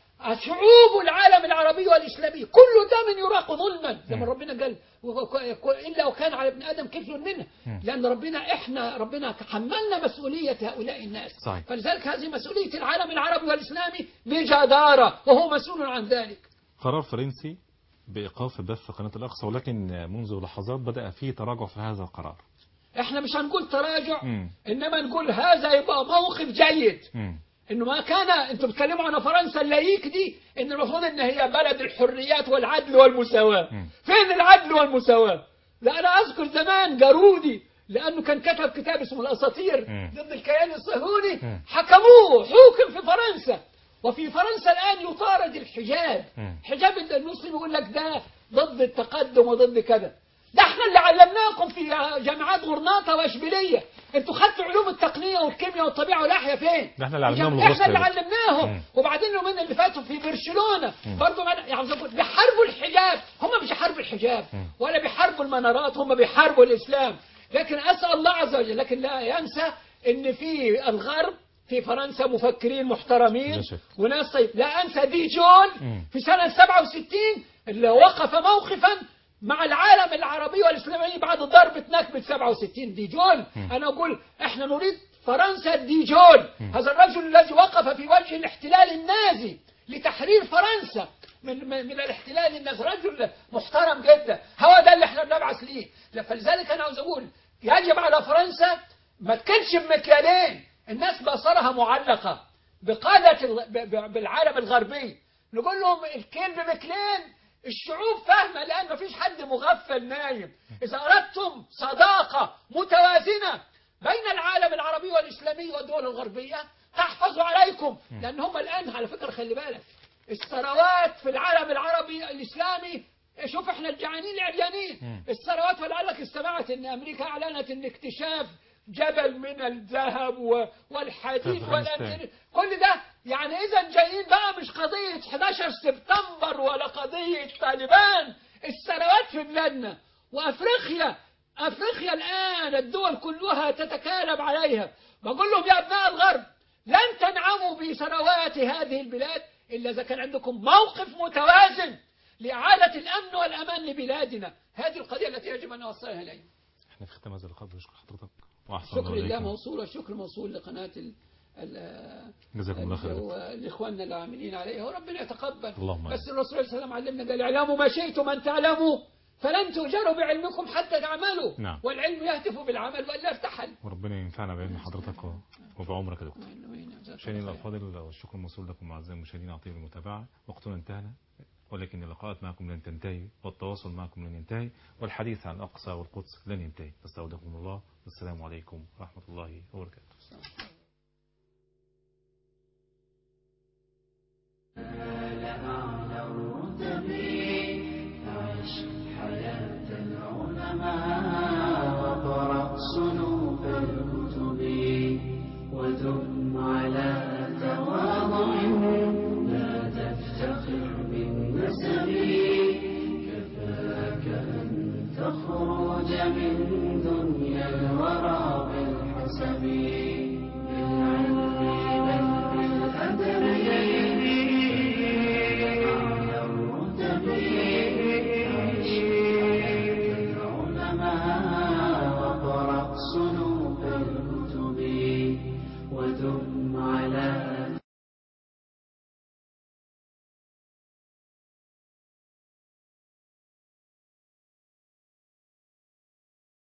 شعوب العالم العربي والإسلامي كل دم يراق ظلما زي ما ربنا قال وك- إلا وكان على ابن آدم كفل منه لأن ربنا إحنا ربنا تحملنا مسؤولية هؤلاء الناس صحيح. فلذلك هذه مسؤولية العالم العربي والإسلامي بجدارة وهو مسؤول عن ذلك قرار فرنسي بإيقاف بث قناة الأقصى ولكن منذ لحظات بدأ فيه تراجع في هذا القرار إحنا مش هنقول تراجع مم. إنما نقول هذا يبقى موقف جيد مم. انه ما كان انتم بتتكلموا عن فرنسا اللايك دي ان المفروض ان هي بلد الحريات والعدل والمساواة مم. فين العدل والمساواة لا انا اذكر زمان جارودي لانه كان كتب كتاب اسمه الاساطير مم. ضد الكيان الصهيوني مم. حكموه حكم في فرنسا وفي فرنسا الان يطارد الحجاب مم. حجاب المسلم يقول لك ده ضد التقدم وضد كذا ده احنا اللي علمناكم في جامعات غرناطة واشبيلية انتوا خدتوا علوم التقنيه والكيمياء والطبيعه والاحياء فين ده احنا اللي علمناهم احنا الغصن اللي يا دكتور. علمناهم مم. وبعدين اليومين اللي فاتوا في برشلونه مم. برضه ما- يعني زي ما قلت بيحاربوا الحجاب هم مش بيحاربوا الحجاب مم. ولا بيحاربوا المنارات هم بيحاربوا الاسلام لكن اسال الله عز وجل لكن لا ينسى ان في الغرب في فرنسا مفكرين محترمين لا شك. وناس طيب لا انسى دي جول مم. في سنه 67 اللي وقف موقفا مع العالم العربي والاسلامي بعد ضربه نكبه 67 دي جول مم. انا اقول احنا نريد فرنسا دي جول مم. هذا الرجل الذي وقف في وجه الاحتلال النازي لتحرير فرنسا من من, من الاحتلال النازي رجل محترم جدا هو ده اللي احنا بنبعث ليه لا، فلذلك انا عاوز اقول يجب على فرنسا ما تكونش بمكيالين الناس بصرها معلقه بقاده ال- ب- ب- بالعالم الغربي نقول لهم الكيل بمكلين الشعوب فاهمه لان مفيش حد مغفل نايم اذا اردتم صداقه متوازنه بين العالم العربي والاسلامي والدول الغربيه تحفظوا عليكم لان هم الان على فكره خلي بالك الثروات في العالم العربي الاسلامي شوف احنا الجعانين العريانين مم. الثروات ولعلك استمعت ان امريكا اعلنت ان اكتشاف جبل من الذهب و- والحديد في أفغانستان. والأمتر كل ده يعني اذا جايين بقى مش قضيه 11 سبتمبر ولا قضيه طالبان الثروات في بلادنا وافريقيا افريقيا الان الدول كلها تتكالب عليها بقول لهم يا ابناء الغرب لن تنعموا بثروات هذه البلاد الا اذا كان عندكم موقف متوازن لاعاده الامن والامان لبلادنا هذه القضيه التي يجب ان نوصلها اليهم احنا في ختام هذا اللقاء بشكر حضرتك واحسن شكر الله لله إليكم. موصول والشكر موصول لقناة ال ال جزاكم الله خير. الإخواننا العاملين عليها وربنا يتقبل اللهم بس الرسول صلى الله عليه وسلم علمنا قال اعلموا ما شئتم أن تعلموا فلن تؤجروا بعلمكم حتى تعملوا نعم. والعلم يهتف بالعمل وإلا ارتحل وربنا ينفعنا بعلم حضرتك و- وبعمرك يا دكتور مشاهدينا الافاضل والشكر موصول لكم اعزائي المشاهدين على طيب المتابعه وقتنا انتهى ولكن اللقاءات معكم لن تنتهي والتواصل معكم لن ينتهي والحديث عن الاقصى والقدس لن ينتهي استودعكم الله والسلام عليكم ورحمه الله وبركاته أعلى الرتب عش حياة العلماء واقرأ صنوف الكتب ودم على تواضع لا تفتخر بالنسب كفاك أن تخرج من دنيا الورى بالحسب